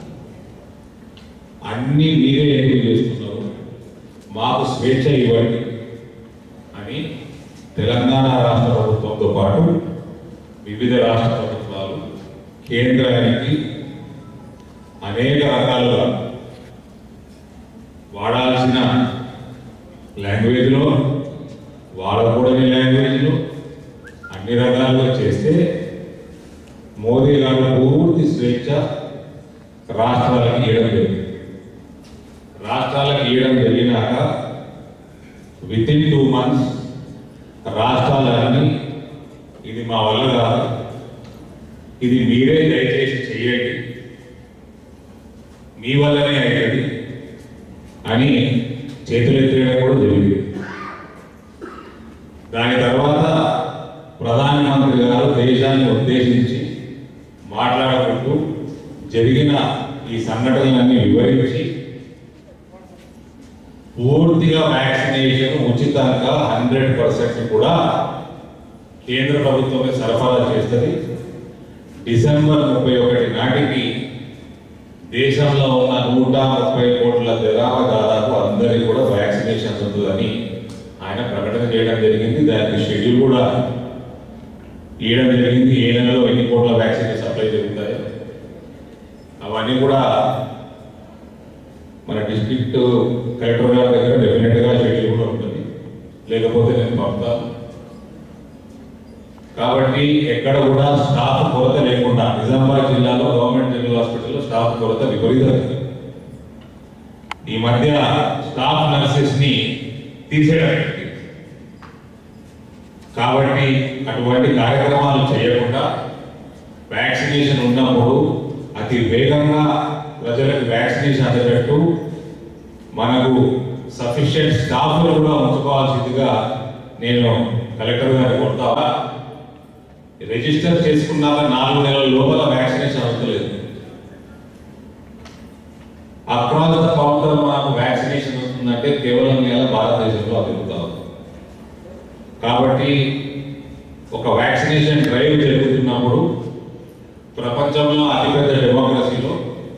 అన్నీ మీరే ఎంపిక చేస్తున్నారు మాకు స్వేచ్ఛ ఇవ్వండి అని తెలంగాణ రాష్ట్ర ప్రభుత్వంతో పాటు వివిధ రాష్ట్ర ప్రభుత్వాలు కేంద్రానికి అనేక రకాలుగా వాడాల్సిన లాంగ్వేజ్లో వాడకూడని లాంగ్వేజ్లో అన్ని రకాలుగా చేస్తే మోదీ గారు పూర్తి స్వేచ్ఛ రాష్ట్రాలకు ఇవ్వడం జరిగింది రాష్ట్రాలకు ఇవ్వడం జరిగినాక విత్ ఇన్ టూ మంత్స్ రాష్ట్రాలన్నీ ఇది మా వల్ల కాదు ఇది మీరే దయచేసి చేయండి మీ వల్లనే అవుతుంది అని చేతులెత్తేయడం కూడా జరిగింది దాని తర్వాత ప్రధానమంత్రి గారు దేశాన్ని ఉద్దేశించి మాట్లాడుకుంటూ జరిగిన ఈ సంఘటనలన్నీ వివరించి పూర్తిగా వ్యాక్సినేషన్ ఉచితంగా హండ్రెడ్ పర్సెంట్ కూడా కేంద్ర ప్రభుత్వమే సరఫరా చేస్తుంది డిసెంబర్ ముప్పై ఒకటి నాటికి దేశంలో ఉన్న నూట ముప్పై కోట్ల జనాభా దాదాపు అందరికీ కూడా వ్యాక్సినేషన్ ఉంటుందని ఆయన ప్రకటన చేయడం జరిగింది దానికి షెడ్యూల్ కూడా ఇవ్వడం జరిగింది ఏ నెలలో ఎన్ని కోట్ల వ్యాక్సిన్ సప్లై జరుగుతాయో అవన్నీ కూడా మన డిస్ట్రిక్ట్ కలెక్టర్ గారి దగ్గర డెఫినెట్గా షెడ్యూల్ కూడా ఉంటుంది లేకపోతే నేను పంపుతాను కాబట్టి ఎక్కడ కూడా స్టాఫ్ కొరత లేకుండా నిజామాబాద్ జిల్లాలో గవర్నమెంట్ జనరల్ హాస్పిటల్లో స్టాఫ్ కొరత విపరీతంగా ఈ మధ్య స్టాఫ్ నర్సెస్ ని తీసేయడం జరిగింది. కాబట్టి అటువంటి కార్యక్రమాలు చేయకుండా వ్యాక్సినేషన్ ఉన్నప్పుడు అతి వేగంగా ప్రజలకు వ్యాక్సినేషన్ అందేటట్టు మనకు సఫిషియెంట్ స్టాఫ్లు కూడా ఉంచుకోవాల్సిందిగా నేను కలెక్టర్ గారికి కొడతావా రిజిస్టర్ చేసుకున్నాక నాలుగు నెలల లోపల వ్యాక్సినేషన్ అవుతలేదు అక్రాస్ ద కౌంటర్ మనకు వ్యాక్సినేషన్ వస్తుందంటే కేవలం నెల భారతదేశంలో అభివృద్ధి అవుతుంది కాబట్టి ఒక వ్యాక్సినేషన్ డ్రైవ్ జరుగుతున్నప్పుడు ప్రపంచంలో అతిపెద్ద డెమోక్రసీలో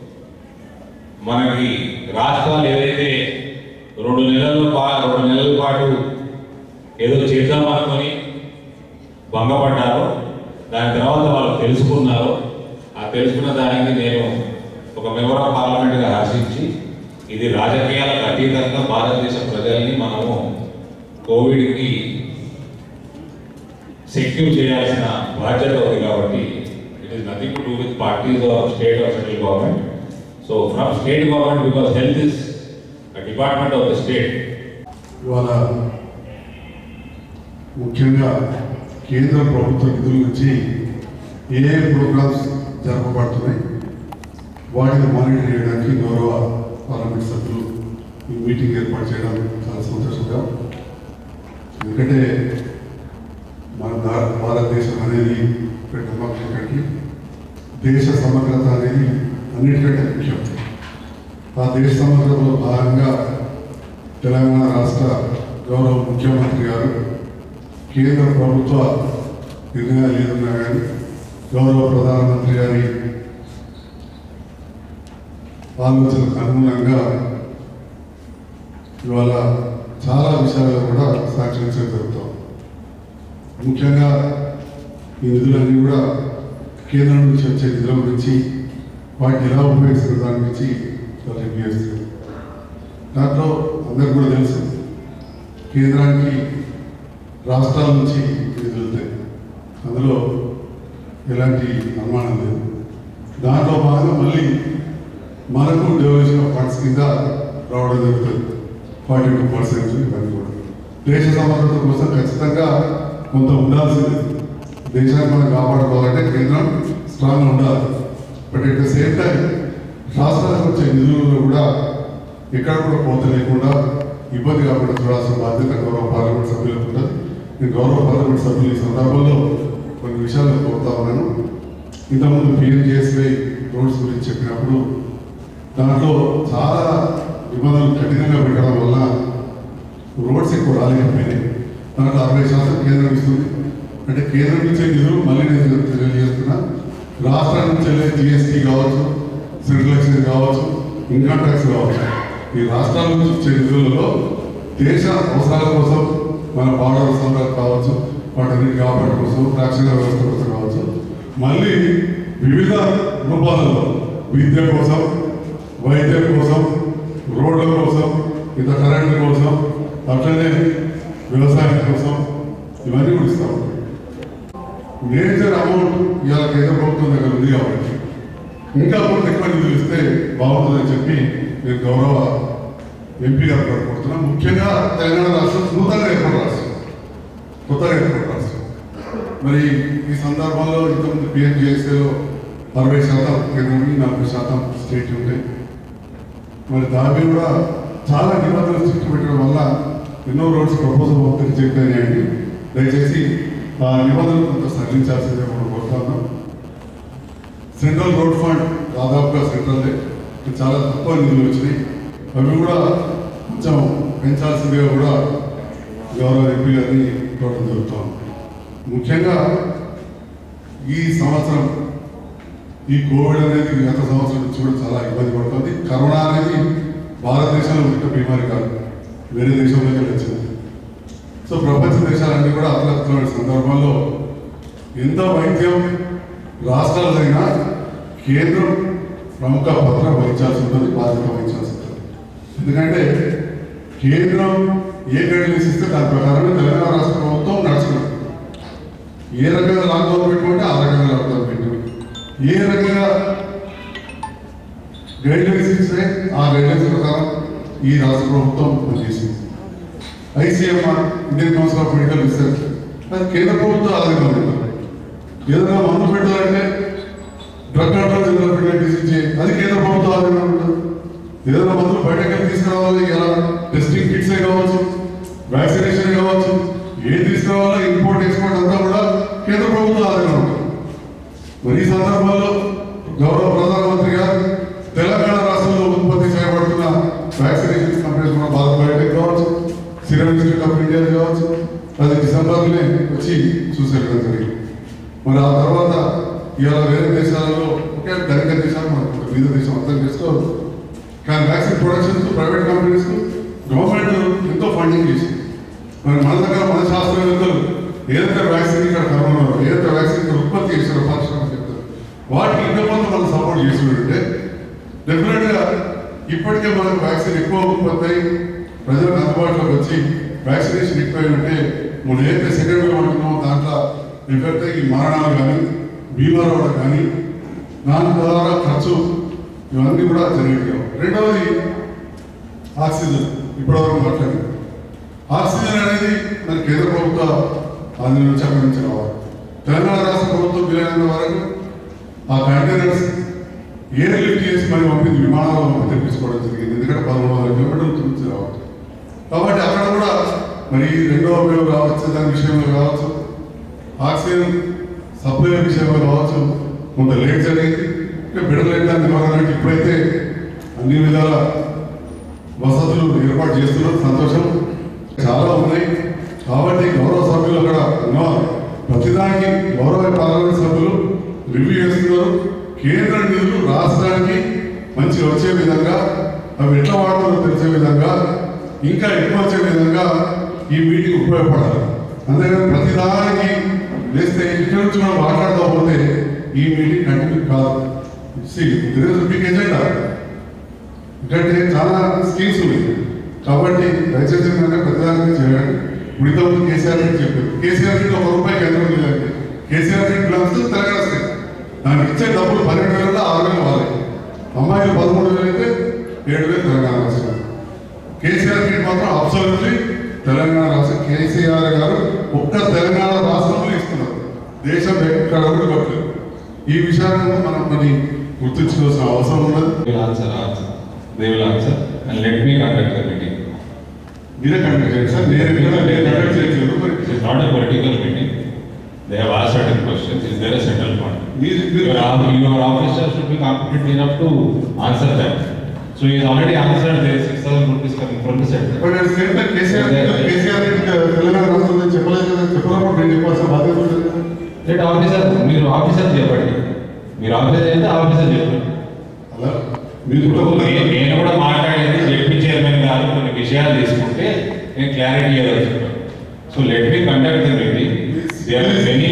మనకి రాష్ట్రాలు ఏదైతే రెండు నెలల పా రెండు నెలల పాటు ఏదో చేద్దామనుకొని భంగపడ్డారో దాని తర్వాత వాళ్ళు తెలుసుకున్నారో ఆ తెలుసుకున్న దానికి నేను ఒక మెంబర్ ఆఫ్ పార్లమెంట్గా హర్షించి ఇది రాజకీయాలకు అతీతంగా భారతదేశ ప్రజల్ని మనము కోవిడ్కి సెక్యూర్ చేయాల్సిన బాధ్యత ఉంది కాబట్టి it is nothing to do with parties or state or central government so from state government because health is department of the state ఇవాళ ముఖ్యంగా కేంద్ర ప్రభుత్వ నిధుల నుంచి ఏ ఏ ప్రోగ్రామ్స్ జరపబడుతున్నాయి వాటిని మానిటర్ చేయడానికి గౌరవ పార్లమెంట్ సభ్యులు ఈ మీటింగ్ ఏర్పాటు చేయడం చాలా సంతోషంగా ఎందుకంటే మన దా- భారతదేశం అనేది డెమోక్రసీ కంట్రీ దేశ సమగ్రత అనేది అన్నిటికంటే ముఖ్యం ఆ దేశ సమగ్రతలో భాగంగా తెలంగాణ రాష్ట్ర గౌరవ ముఖ్యమంత్రి గారు కేంద్ర ప్రభుత్వ నిర్ణయాలు ఏదన్నా కానీ గౌరవ ప్రధానమంత్రి గారి ఆలోచనకు అనుగుణంగా ఇవాళ చాలా విషయాల్లో కూడా సాక్షించడం జరుగుతాం ముఖ్యంగా ఈ నిధులన్నీ కూడా కేంద్రం నుంచి వచ్చే నిధుల గురించి వాటిని ఎలా ఉపయోగిస్తున్న దాని గురించి వాళ్ళు రివ్యూ చేస్తారు దాంట్లో అందరికి కూడా తెలుసు కేంద్రానికి రాష్ట్రాల నుంచి నిధులు వెళ్తాయి అందులో ఎలాంటి అనుమానం లేదు దాంట్లో భాగంగా మళ్ళీ మనకు డెవల్యూషన్ ఆఫ్ ఫండ్స్ కింద రావడం జరుగుతుంది ఫార్టీ టూ పర్సెంట్ ఇవన్నీ కూడా దేశ సమగ్రత కోసం ఖచ్చితంగా కొంత ఉండాల్సింది దేశాన్ని మనం కాపాడుకోవాలంటే కేంద్రం స్ట్రాంగ్ ఉండాలి but at the same time రాష్ట్రాలకు వచ్చే నిధులలో కూడా ఎక్కడ కూడా పోత లేకుండా ఇబ్బంది కాకుండా చూడాల్సిన బాధ్యత గౌరవ పార్లమెంట్ సభ్యులకు ఉంటుంది నేను గౌరవ పార్లమెంట్ సభ్యులు ఈ సందర్భంలో కొన్ని విషయాలు కోరుతా ఉన్నాను ఇంతకుముందు పిఎంజిఎస్వై రోడ్స్ గురించి చెప్పినప్పుడు దాంట్లో చాలా నిబంధనలు కఠినంగా పెట్టడం వల్ల రోడ్స్ ఎక్కువ రాలేకపోయినాయి దాంట్లో అరవై శాతం కేంద్రం ఇస్తుంది అంటే కేంద్రం ఇచ్చే నిధులు మళ్ళీ నేను తెలియజేస్తున్నా రాష్ట్రం నుంచి వెళ్ళే జిఎస్టీ కావచ్చు సెంట్రల్ ఎక్సైజ్ కావచ్చు ఇన్కమ్ ట్యాక్స్ కావచ్చు ఈ రాష్ట్రాల నుంచి వచ్చే నిధులలో దేశ అవసరాల కోసం మన బార్డర్ సందర్భం కావచ్చు వాటిని కాపాడడం కోసం రక్షణ వ్యవస్థ కోసం కావచ్చు మళ్ళీ వివిధ రూపాలలో విద్య కోసం వైద్యం కోసం రోడ్ల కోసం ఇంత కరెంట్ కోసం అట్లనే వ్యవసాయం కోసం ఇవన్నీ కూడా ఇస్తాం మేజర్ అమౌంట్ ఇవాళ కేంద్ర ప్రభుత్వం దగ్గర ఉంది కాబట్టి ఇంకా కొంత ఎక్కువ నిధులు ఇస్తే బాగుంటుందని చెప్పి నేను గౌరవ ఎంపీ గారు కోరుకుంటున్నాను ముఖ్యంగా తెలంగాణ రాష్ట్రం నూతనంగా ఏర్పడిన రాష్ట్రం కొత్తగా ఏర్పడిన రాష్ట్రం మరి ఈ సందర్భంలో ఇంతకుముందు పిఎంజిఎస్ఏలో అరవై శాతం కేంద్రం నలభై శాతం స్టేట్ ఉంటాయి మరి దాని కూడా చాలా నిబంధనలు చుట్టూ పెట్టడం వల్ల ఎన్నో రోడ్స్ ప్రపోజల్ ఒత్తిడి చెప్పాయండి దయచేసి ఆ నిబంధనలు కొంత సడలించాల్సిందే మనం కోరుతున్నాం సెంట్రల్ రోడ్ ఫండ్ దాదాపుగా సెంట్రల్ చాలా తక్కువ నిధులు వచ్చినాయి అవి కూడా కొంచెం పెంచాల్సిందిగా కూడా గౌరవ ఎంపీ గారిని కోరడం జరుగుతాం ముఖ్యంగా ఈ సంవత్సరం ఈ కోవిడ్ అనేది గత సంవత్సరం నుంచి కూడా చాలా ఇబ్బంది పడుతుంది కరోనా అనేది భారతదేశంలో పుట్టిన బీమారి కాదు వేరే దేశంలోకి వచ్చింది సో ప్రపంచ దేశాలన్నీ కూడా అతలతున్న సందర్భంలో ఎంత వైద్యం రాష్ట్రాలైనా కేంద్రం ప్రముఖ పత్ర వహించాల్సి ఉంటుంది బాధ్యత వహించాల్సి ఉంటుంది ఎందుకంటే కేంద్రం ఏ గైడ్లైన్స్ ఇస్తే దాని ప్రకారమే తెలంగాణ రాష్ట్ర ప్రభుత్వం నడుచుకుంటుంది ఏ రకంగా లాక్డౌన్ పెట్టుకుంటే ఆ రకంగా లాక్డౌన్ పెట్టు ఏ రకంగా గైడ్లైన్స్ ఇస్తే ఆ గైడ్లైన్స్ ప్రకారం ఈ రాష్ట్ర ప్రభుత్వం పనిచేసింది ICMR Indian council of medical research అది కేంద్ర ప్రభుత్వం ఆదాయంలో ఉంటుంది ఏదైనా మందు పెట్టాలంటే డ్రగ్ కంట్రోల్ జనరల్ పెట్టే డిసీజ్ అది కేంద్ర ప్రభుత్వం ఆదాయంలో ఉంటుంది ఏదైనా మందులు బయటకు వెళ్ళి తీసుకురావాలి ఎలా టెస్టింగ్ కిట్సే కావచ్చు వ్యాక్సినేషన్ కావచ్చు ఏం తీసుకురావాలో ఇంపోర్ట్ ఎక్స్పోర్ట్ అంతా కూడా కేంద్ర ప్రభుత్వం ఆదాయంలో ఉంటుంది మరి ఈ సందర్భంలో గౌరవ ప్రధానమంత్రి గారు తెలంగాణ రాష్ట్రంలో ఉత్పత్తి చేయబడుతున్న వ్యాక్సినేషన్ కంపెనీస్ కూడా భారత్ బయోటెక్ కావచ్చు సిరం ఇన్స్టిట్యూట్ ఆఫ్ ఇండియా కావచ్చు అది డిసెంబర్లోనే వచ్చి చూసేయడం జరిగింది మరి ఆ తర్వాత ఇవాళ వేరే దేశాలలో ఒకే ధనిక దేశాలు మనకు వివిధ దేశం అర్థం చేసుకోవాలి కానీ vaccine productions private companies government ఎంతో ఫండింగ్ చేసింది మరి మన దగ్గర మన శాస్త్రవేత్తలు ఏదైతే వ్యాక్సిన్ ఇక్కడ కరోనా ఏదైతే వ్యాక్సిన్ ఇక్కడ ఉత్పత్తి చేశారో పరిశ్రమ చెప్తారు వాటికి ఇంకా కొంత మనం సపోర్ట్ చేసి ఉంటే డెఫినెట్గా ఇప్పటికే మనకు వ్యాక్సిన్ ఎక్కువ ఉత్పత్తి అయి ప్రజలకు అందుబాటులోకి వచ్చి వ్యాక్సినేషన్ ఎక్కువ ఉంటే మనం ఏదైతే సెకండ్ వేవ్ అంటున్నామో దాంట్లో ఎఫెక్ట్ అయ్యి మరణాలు కానీ బీమా రావడం కానీ దాని ద్వారా ఖర్చు ఇవన్నీ కూడా జరిగేవి రెండవది ఆక్సిజన్ ఇప్పటివరకు మాట్లాడింది ఆక్సిజన్ అనేది మన కేంద్ర ప్రభుత్వ ఆంధ్ర నుంచి అక్కడి నుంచి రావాలి తెలంగాణ రాష్ట్ర ప్రభుత్వం వీలైనంత వరకు ఆ కంటైనర్స్ ఎయిర్ లిఫ్ట్ చేసి మరి పంపించి విమానాల్లో మనం తెప్పించుకోవడం జరిగింది ఎందుకంటే పదమూడు వందల కిలోమీటర్ల నుంచి రావాలి కాబట్టి అక్కడ కూడా మరి రెండవ వేవ్ కావచ్చు దాని విషయంలో కావచ్చు ఆక్సిజన్ సప్లై విషయంలో కావచ్చు కొంత లేట్ జరిగింది ఇంకా బిడలేట్ దాని నివారణ ఇప్పుడైతే అన్ని విధాల వసతులు ఏర్పాటు చేస్తున్నారు సంతోషం చాలా ఉన్నాయి కాబట్టి గౌరవ సభ్యులు అక్కడ ఉన్నారు ప్రతిదానికి గౌరవ పార్లమెంట్ సభ్యులు రివ్యూ చేస్తున్నారు కేంద్ర నిధులు రాష్ట్రానికి మంచి వచ్చే విధంగా అవి ఎట్లా వాడుతారో తెలిసే విధంగా ఇంకా ఎక్కువ వచ్చే విధంగా ఈ మీటింగ్ ఉపయోగపడాలి అంతేగాని ప్రతిదానికి లేస్తే ఇక్కడ నుంచి మనం మాట్లాడుతూ పోతే ఈ మీటింగ్ కంటిన్యూ కాదు సి బిగ్ ఎజెండా ఎందుకంటే చాలా స్కీమ్స్ ఉన్నాయి కాబట్టి దయచేసి ఏంటంటే ప్రతిదానికి చేయండి ఉడితో కేసీఆర్ రెడ్డి చెప్పారు కేసీఆర్ రెడ్డి ఒక రూపాయి కేంద్రం లేదండి KCR Reddy belongs Telangana state దానికి ఇచ్చే డబ్బులు పన్నెండు వేల ఆరు వేలు వాళ్ళే అమ్మాయిలు పదమూడు వేలు అయితే ఏడు వేలు తెలంగాణ రాష్ట్రం కేసీఆర్ రెడ్డి మాత్రం అబ్సల్యూట్లీ తెలంగాణ రాష్ట్రం కేసీఆర్ గారు ఒక్క తెలంగాణ రాష్ట్రంలో ఇస్తున్నారు దేశం ఎక్కడ కూడా పట్టలేదు ఈ విషయాన్ని మనం మరి గుర్తుంచుకోవాల్సిన అవసరం ఉన్నది will answer, answer. They will answer and let me conduct the meeting. మీరే కండక్ట్ చేయండి సార్ నేను ఇక్కడ నేను కండక్ట్ చేయట్లేదు మరి It is not a political meeting. They have asked certain questions. Is there a settled point? మీరు మీరు Your, op- your officer should be competent enough to answer that. So he has already answered there is six thousand rupees coming from the center. But at same time KCR KCR Reddy Telangana రాష్ట్రంలో చెప్పలేదు కదా చెప్పినప్పుడు నేను చెప్పాల్సిన బాధ్యత ఉంటుంది కదా Let officer, మీరు ఆఫీసర్ చెప్పండి. మీరు ఆఫీసర్ అయితే ఆఫీసర్ చెప్పండి. అలా మీరు ఇప్పుడు కూడా నే- నేను కూడా మాట్లాడేది జడ్పీ చైర్మన్ గారు కొన్ని విషయాలు తీసుకుంటే నేను క్లారిటీ ఇవ్వచ్చు so let me conduct the meeting there are many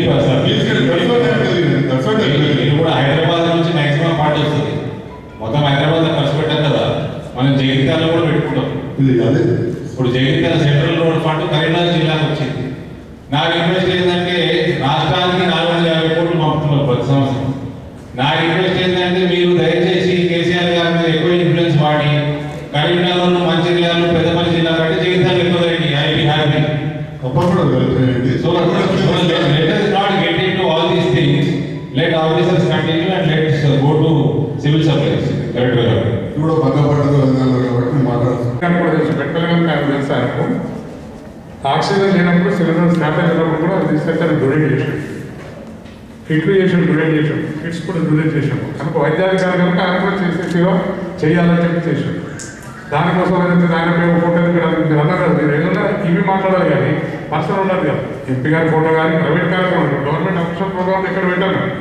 నేను కూడా హైదరాబాద్ నుంచి మాక్సిమం పార్టీ వస్తుంది మొత్తం హైదరాబాద్ లో ఖర్చు పెట్టాం కదా మనం జగిత్యాలలో కూడా పెట్టుకుంటాం ఇది అదే ఇప్పుడు Jagtial central road fund Karimnagar జిల్లాకు వచ్చింది నా రిక్వెస్ట్ ఏంటంటే రాష్ట్రానికి నాలుగు వందల యాభై కోట్లు పంపుతున్నారు ప్రతి సంవత్సరం నా రిక్వెస్ట్ ఏంటంటే మీరు దయచేసి కేసీఆర్ గారి మీద ఎక్కువ ఇన్ఫ్లుయెన్స్ వాడి కరీంనగర్ మంచిర్యాల పెద్దపల్లి జిల్లా కంటే జగిత్యాల ఎక్కువ ఐ బి హ్యాపీ తప్పకుండా చేయండి. So, so let, let us not get into all these things. Let officers continue and let's uh, go to civil supplies. Correct, correct. ఇది కూడా భంగపడ్డదు అని అన్నారు కాబట్టి నేను మాట్లాడుతున్నాను కానీ కూడా తెలుసు పెట్టలేదని నాకు తెలుసు ఆయనకు ఆక్సిజన్ లేనప్పుడు సిలిండర్ స్నాప్ అయినప్పుడు కూడా తీసుకొచ్చి ఆయన డొనేట్ చేశాడు కిట్లు చేసాడు డొనేట్ చేశాడు కిట్స్ కూడా డొనేట్ చేశాడు కనుక వైద్యాధికారి కనుక ఆయన కూడా చేసేసిగా చేయాలని చెప్పి చేశాడు దానికోసం ఏదైతే ఆయన మేము ఫోటో ఇక్కడ మీరు అన్నారు కదా, మీరు ఏదైనా ఇవి మాట్లాడాలి కానీ పర్సనల్ ఉండదు కదా ఎంపీ గారి ఫోటో కానీ ప్రైవేట్ కార్యక్రమం గవర్నమెంట్ అఫీషియల్ ప్రోగ్రామ్ ఇక్కడ పెట్టాను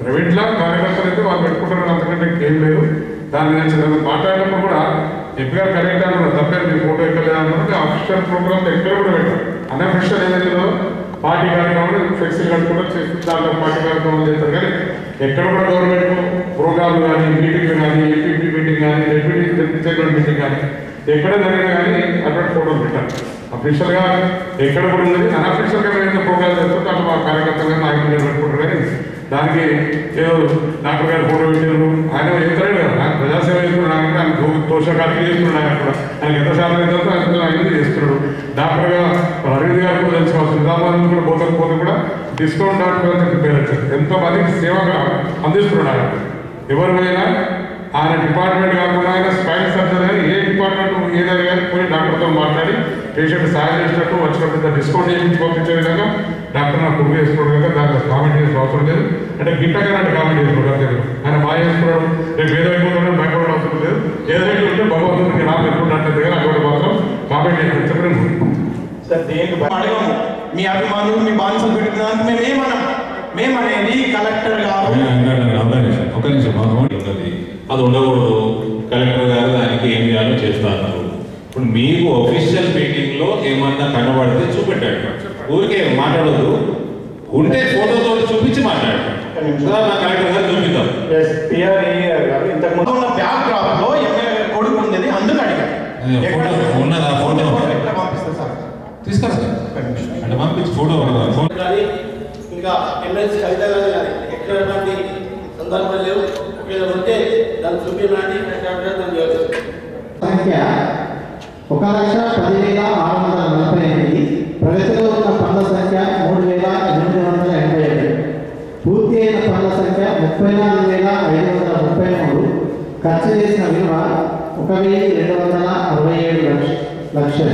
ప్రైవేట్లో కార్యకర్తలు అయితే వాళ్ళు పెట్టుకుంటారు అంతకంటే ఏం లేదు దాని గురించి నేను మాట్లాడినప్పుడు కూడా ఎంపీ గారు కరెక్ట్ అన్నారు తప్పేది మీ ఫోటో ఎక్కడ అన్నారు అఫీషియల్ ప్రోగ్రామ్ ఎక్కడ కూడా పెట్టారు అన్అఫీషియల్ ఏదైతే పార్టీ కార్యక్రమాలు ఫ్లెక్సీలు కట్టుకుంటూ చేస్తుంది దాంట్లో పార్టీ కార్యక్రమాలు చేస్తారు కానీ ఎక్కడ కూడా గవర్నమెంట్ ప్రోగ్రామ్ కానీ మీటింగ్ కానీ ఎంపీపీ మీటింగ్ కానీ డెప్యూటీ చైర్మన్ మీటింగ్ కానీ ఎక్కడ జరిగినా కానీ అటువంటి ఫోటోలు పెట్టారు అఫీషియల్ గా ఎక్కడ కూడా ఉన్నది అన్అఫీషియల్ గా ఏదైతే ప్రోగ్రామ్ చేస్తుంటే అట్లా మా కార్యకర్తలు నాయకులు గారు పెట్టుకుంటారు కానీ దానికి ఏదో డాక్టర్ గారు ఫోటో పెట్టారు ఆయన చెప్తాడు కదా ఆయన ప్రజాసేవ చేస్తున్నాడు ఆయన ఆయన దో- దోషకాలు చేస్తున్నాడు ఆయన కూడా ఆయన ఎంత శాతం అయితే ఆయన ఆయన చేస్తున్నాడు డాక్టర్ గా అరవింద్ గారు కూడా తెలుసుకోవచ్చు నిజామాబాద్ కూడా పోతే పోతే కూడా డిస్కౌంట్ డాక్టర్ అని పేరు వచ్చారు ఎంతో మందికి సేవగా అందిస్తున్నాడు ఆయన ఎవరు పోయినా ఆయన డిపార్ట్మెంట్ కాకుండా ఆయన స్పైన్ సర్జన్ కానీ ఏ డిపార్ట్మెంట్ ఏదైనా కానీ పోయి డాక్టర్తో మాట్లాడి పేషెంట్ సాయం చేసినట్టు వచ్చినప్పుడు డిస్కౌంట్ చేయించి పంపించే విధంగా డాక్టర్ నాకు గుర్తు చేసుకోవడం కదా దాంట్లో కామెంట్ చేసిన అవసరం లేదు అంటే గిట్టగా అంటే కామెంట్ చేసుకోవడం లేదు ఆయన బాగా చేసుకున్నాడు రేపు ఏదో అయిపోతుంటే భయపడడం అవసరం లేదు ఏదైతే ఉంటే భగవంతుడికి నాకు ఎక్కుంటే కానీ అటువంటి మాత్రం కామెంట్ చేసి చెప్పడం సార్ దేనికి భయం అడగము మీ అభిమానులు మీ బానిసలు పెట్టుకున్నందుకు మేము ఏమనం మేమనేది కలెక్టర్ గారు ఒక నిమిషం ఒక నిమిషం మా ఓన్ ఉన్నది అది ఉండకూడదు కలెక్టర్ గారు దానికి ఏం చేయాలో చేస్తారు ఇప్పుడు మీకు ఒఫీషియల్ మీటింగ్ లో ఏమన్నా కనబడితే చూపెట్టాడు ఊరికే మాట్లాడదు ఉంటే ఫోటోతో చూపించి మాట్లాడాడు నా కలెక్టర్ గారు చూపిద్దాం ఇంతకు ముందు ఉన్న బ్యాక్ డ్రాప్ లో ఎమ్మెల్యే గారి కొడుకు ఉండేది అందుకు అడిగారు ఎక్కడ? ఉన్నదా ఫోటో ఎట్లా పంపిస్తారు సార్ తీసుకురా అంటే పంపించి ఫోటో ఫోటో కానీ ఇంకా ఎమ్మెల్సీ కవిత గారు కానీ ఎక్కడటువంటి సందర్భాలు లేవు ఒకవేళ ఉంటే దాన్ని చూపించడానికి దాన్ని చేయాలి సంఖ్య ఒక లక్ష పదివేల ఆరు వందల నలభై ఎనిమిది ప్రగతిలో ఉన్న పనుల సంఖ్య మూడు వేల ఎనిమిది వందల ఎనభై ఏడు పూర్తి అయిన పనుల సంఖ్య ముప్పై నాలుగు వేల ఐదు వందల ముప్పై మూడు ఖర్చు చేసిన విలువ ఒక వెయ్యి రెండు వందల అరవై ఏడు లక్ష లక్షలు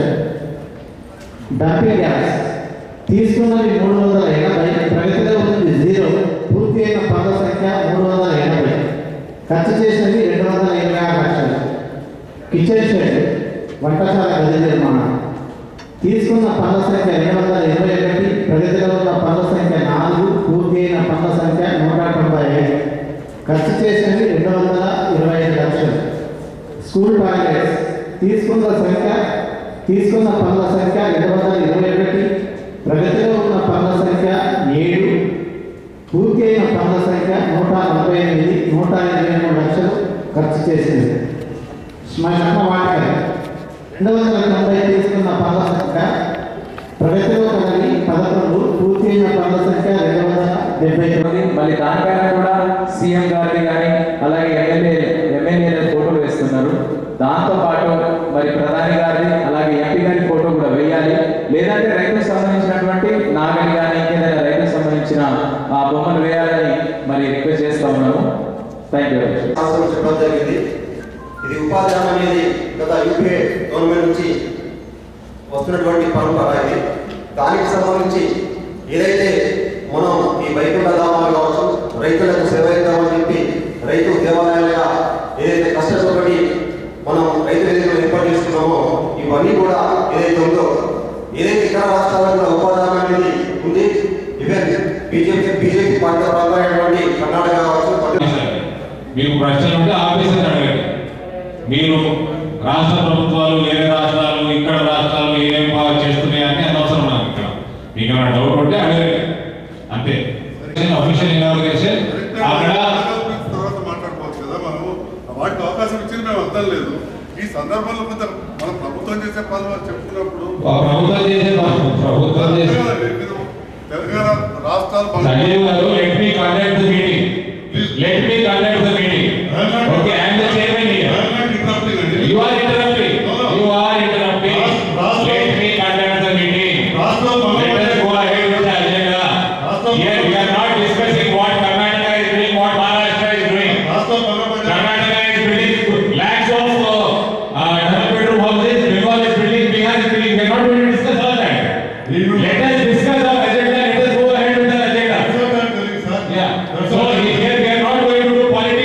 డంపింగ్ గ్యాస్ తీసుకున్నది మూడు వందల ఎనభై ప్రగతిలో ఉన్నది జీరో పూర్తి అయిన పనుల సంఖ్య మూడు వందల ఎనభై ఖర్చు చేసినది రెండు వందల ఇరవై ఆరు లక్షలు కిచెన్ షెడ్ వంటశాల గది నిర్మాణం తీసుకున్న పనుల సంఖ్య రెండు వందల ఇరవై ఒకటి ప్రగతిలో ఉన్న పనుల సంఖ్య నాలుగు పూర్తి అయిన పనుల సంఖ్య నూట తొంభై ఐదు ఖర్చు చేసినవి రెండు వందల ఇరవై ఐదు లక్షలు స్కూల్ టాయిలెట్స్ తీసుకున్న సంఖ్య తీసుకున్న పనుల సంఖ్య రెండు వందల ఇరవై ఒకటి ప్రగతిలో ఉన్న పనుల సంఖ్య ఏడు పూర్తి అయిన పనుల సంఖ్య నూట నలభై ఎనిమిది నూట ఇరవై మూడు లక్షలు ఖర్చు చేసింది శ్మశాన వాటిక రెండు వందల తొంభై తీసుకున్న పనుల సంఖ్య ప్రగతిలో కలిగి పదకొండు పూర్తి అయిన పనుల సంఖ్య రెండు వందల డెబ్బై తొమ్మిది మళ్ళీ దానిపైన కూడా సీఎం గారిని కానీ అలాగే ఎమ్మెల్యే ఎమ్మెల్యేల ఫోటోలు వేస్తున్నారు దాంతో పాటు మరి ప్రధాని గారిది అలాగే ఎంపీ గారి ఫోటో కూడా వేయాలి లేదంటే రైతులకు సంబంధించినటువంటి నాగలి కానీ ఇంకేదైనా రైతులకు సంబంధించిన ఆ బొమ్మలు వేయాలని మరి రిక్వెస్ట్ చేస్తా ఉన్నాము థ్యాంక్ యూ సంవత్సరం చెప్పడం జరిగింది ఇది ఉపాధి హామీ అనేది గత యూపీఏ గవర్నమెంట్ నుంచి వస్తున్నటువంటి పరంపర ఇది దానికి సంబంధించి ఏదైతే మనం ఈ వైకుంఠ ధామాలు కావచ్చు రైతులకు సేవ చేద్దామని చెప్పి రైతు దేవాలయాలుగా ఏదైతే కష్టపడి మనం రైతు వేదికలు ఏర్పాటు చేసుకున్నామో ఇవన్నీ కూడా ఏదైతే ఉందో ఏదైతే ఇతర రాష్ట్రాల్లో కూడా ఉపాధి హామీ అనేది ఉంది ఈవెన్ బీజేపీ బీజేపీ పార్టీ ప్రాంతమైనటువంటి కర్ణాటక కావచ్చు మీకు ప్రశ్నలు ఉంటే ఆఫీసర్ అడగండి మీరు రాష్ట్ర ప్రభుత్వాలు వేరే రాష్ట్రాలు ఇక్కడ రాష్ట్రాలు ఏం బాగా చేస్తున్నాయని అనవసరం నాకు ఇక్కడ మీకు ఏమైనా డౌట్ ఉంటే అడగండి అంతే అఫీషియల్ ఇనాగ్రేషన్ అక్కడ తర్వాత మాట్లాడుకోవచ్చు కదా మనము వాటికి అవకాశం ఇచ్చింది మేము వద్దాం లేదు ఈ సందర్భంలో కొంత మన ప్రభుత్వం చేసే పనులు చెప్పుకున్నప్పుడు ప్రభుత్వం చేసే పనులు, ప్రభుత్వం చేసే తెలంగాణ రాష్ట్రాలు Sanjay garu let me conduct the meeting let me conduct the meeting okay I am the chairman here you are interrupting you are interrupting let me conduct the meeting let us go ahead with the agenda here we are not discussing what karnataka is doing what maharashtra is doing karnataka is building lakhs of uh, uh, double bedroom houses bengal is building bihar is building we are not going to discuss all that let us discuss our agenda let us go ahead with the agenda yeah so here we are not going to do politics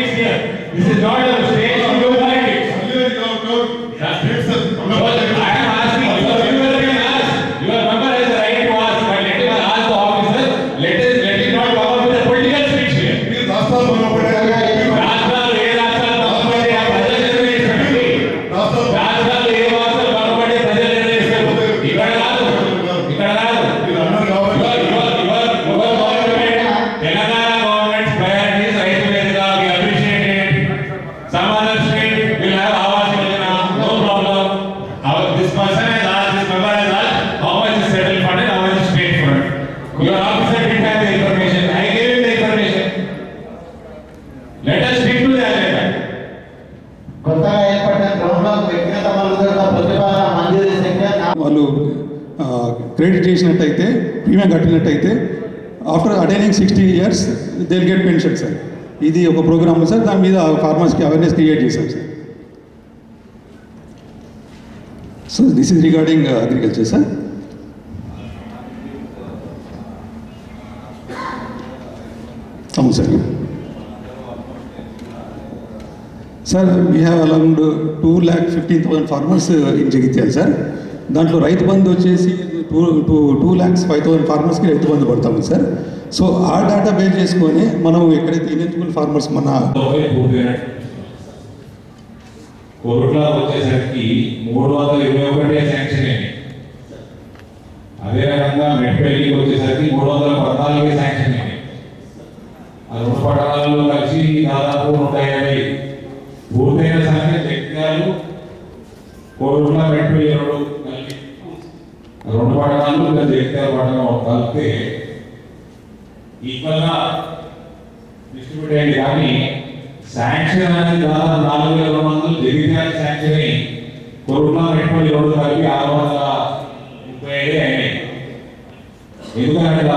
credit చేసినట్టయితే premium కట్టినట్టయితే after attaining sixty years they get pension sir ఇది ఒక programme sir దాని మీద ఫార్మర్స్కి awareness create చేశాం sir so this is regarding agriculture sir అవును sir sir we have around two lakh fifteen thousand farmers in Jagtial sir దాంట్లో రైతు బంధు వచ్చేసి two two two lakhs five thousand ఫార్మర్స్కి రైతు బంధు పడతాము సార్ సో ఆ డేటా బేస్ చేసుకొని మనం ఎక్కడైతే ఎలిజిబుల్ ఫార్మర్స్ మన కోరుట్ల వచ్చేసరికి మూడు వందల ఇరవై ఒకటే శాంక్షన్ అయింది అదే రకంగా మెట్పల్లికి వచ్చేసరికి మూడు వందల పద్నాలుగే శాంక్షన్ అయింది ఆ రెండు పట్టణాలలో కలిసి దాదాపు నూట యాభై పూర్తయిన సంఖ్య జగ్యాలు కోరుట్ల మెట్పల్లి రెండు కలిపి ఆ రెండు పట్టణాలు ఇంకా జగిత్యాల పట్టణం కలిపితే ఈక్వల్గా డిస్ట్రిబ్యూట్ అయింది కానీ శాంక్షన్ అనేది దాదాపు నాలుగు వేల రెండు వందలు జగిత్యాల శాంక్షన్ అయ్యి కొరుకులా పెట్టుబడి రెండు కలిపి ఆరు వందల ముప్పై ఐదు అయినాయి ఎందుకంటే ఇలా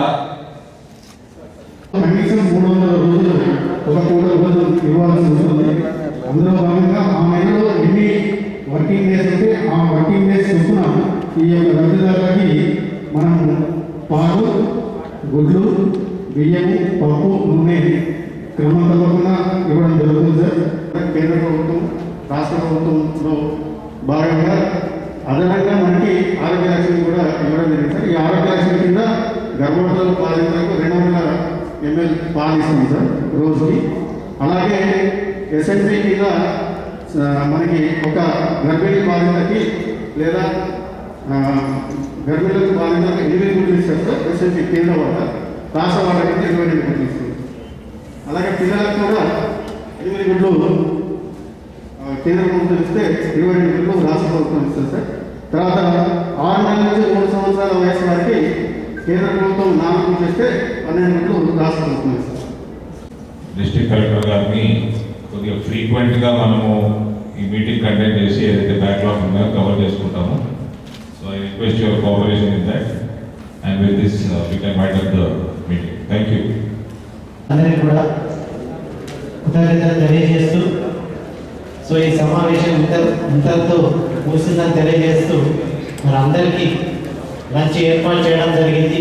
కనీసం మూడు వందల రోజులు ఒక కోటి రోజులు ఇవ్వాల్సి ఉంటుంది అందులో భాగంగా ఆ నెలలో ఎన్ని వర్కింగ్ డేస్ ఉంటే ఆ వర్కింగ్ డేస్ చొప్పున ఈ యొక్క లబ్ధిదారులకి మనం పాలు గుడ్లు బియ్యము పప్పు నూనె క్రమం తప్పకుండా ఇవ్వడం జరుగుతుంది సార్ కేంద్ర ప్రభుత్వం రాష్ట్ర ప్రభుత్వంలో భాగంగా అదనంగా మనకి ఆరోగ్య లక్ష్మి కూడా ఇవ్వడం జరిగింది సార్ ఈ ఆరోగ్య లక్ష్మి కింద గర్భవతులకు పాలించడానికి రెండు వందల ఎంఎల్ పాలు ఇస్తాం సార్ రోజుకి అలాగే ఎస్ఎన్సీ కింద ఆ, మనకి ఒక గర్భిణీ బాలింతకి లేదా ఆ, గర్భిణులకు బాలింతలకు ఎనిమిది గుడ్లు ఇస్తారు సార్ ఎస్ఎన్సీ కేంద్ర వల్ల రాష్ట్ర వాళ్ళ కింద ఇరవై రెండు గుడ్లు ఇస్తుంది అలాగే పిల్లలకు కూడా ఎనిమిది గుడ్లు ఆ, కేంద్ర ప్రభుత్వం ఇస్తే ఇరవై రెండు గుడ్లు రాష్ట్ర ప్రభుత్వం ఇస్తుంది సార్ తర్వాత ఆరు నెలల నుంచి మూడు సంవత్సరాల వయసు వారికి కేంద్ర ప్రభుత్వం నాలుగు గుడ్లు ఇస్తే పన్నెండు గుడ్లు రాష్ట్ర ప్రభుత్వం ఇస్తుంది డిస్ట్రిక్ట్ కలెక్టర్ గారిని కొద్దిగా ఫ్రీక్వెంట్గా మనము ఈ మీటింగ్ కండక్ట్ చేసి ఏదైతే బ్యాక్లాగ్ ఉందో కవర్ చేసుకుంటాము so I request your cooperation in that and with this we can wind up the meeting thank you అందరికీ కూడా కృతజ్ఞతలు తెలియజేస్తూ సో ఈ సమావేశం ఇంత ఇంతతో ముగిసిందని తెలియజేస్తూ మరి అందరికీ లంచ్ ఏర్పాటు చేయడం జరిగింది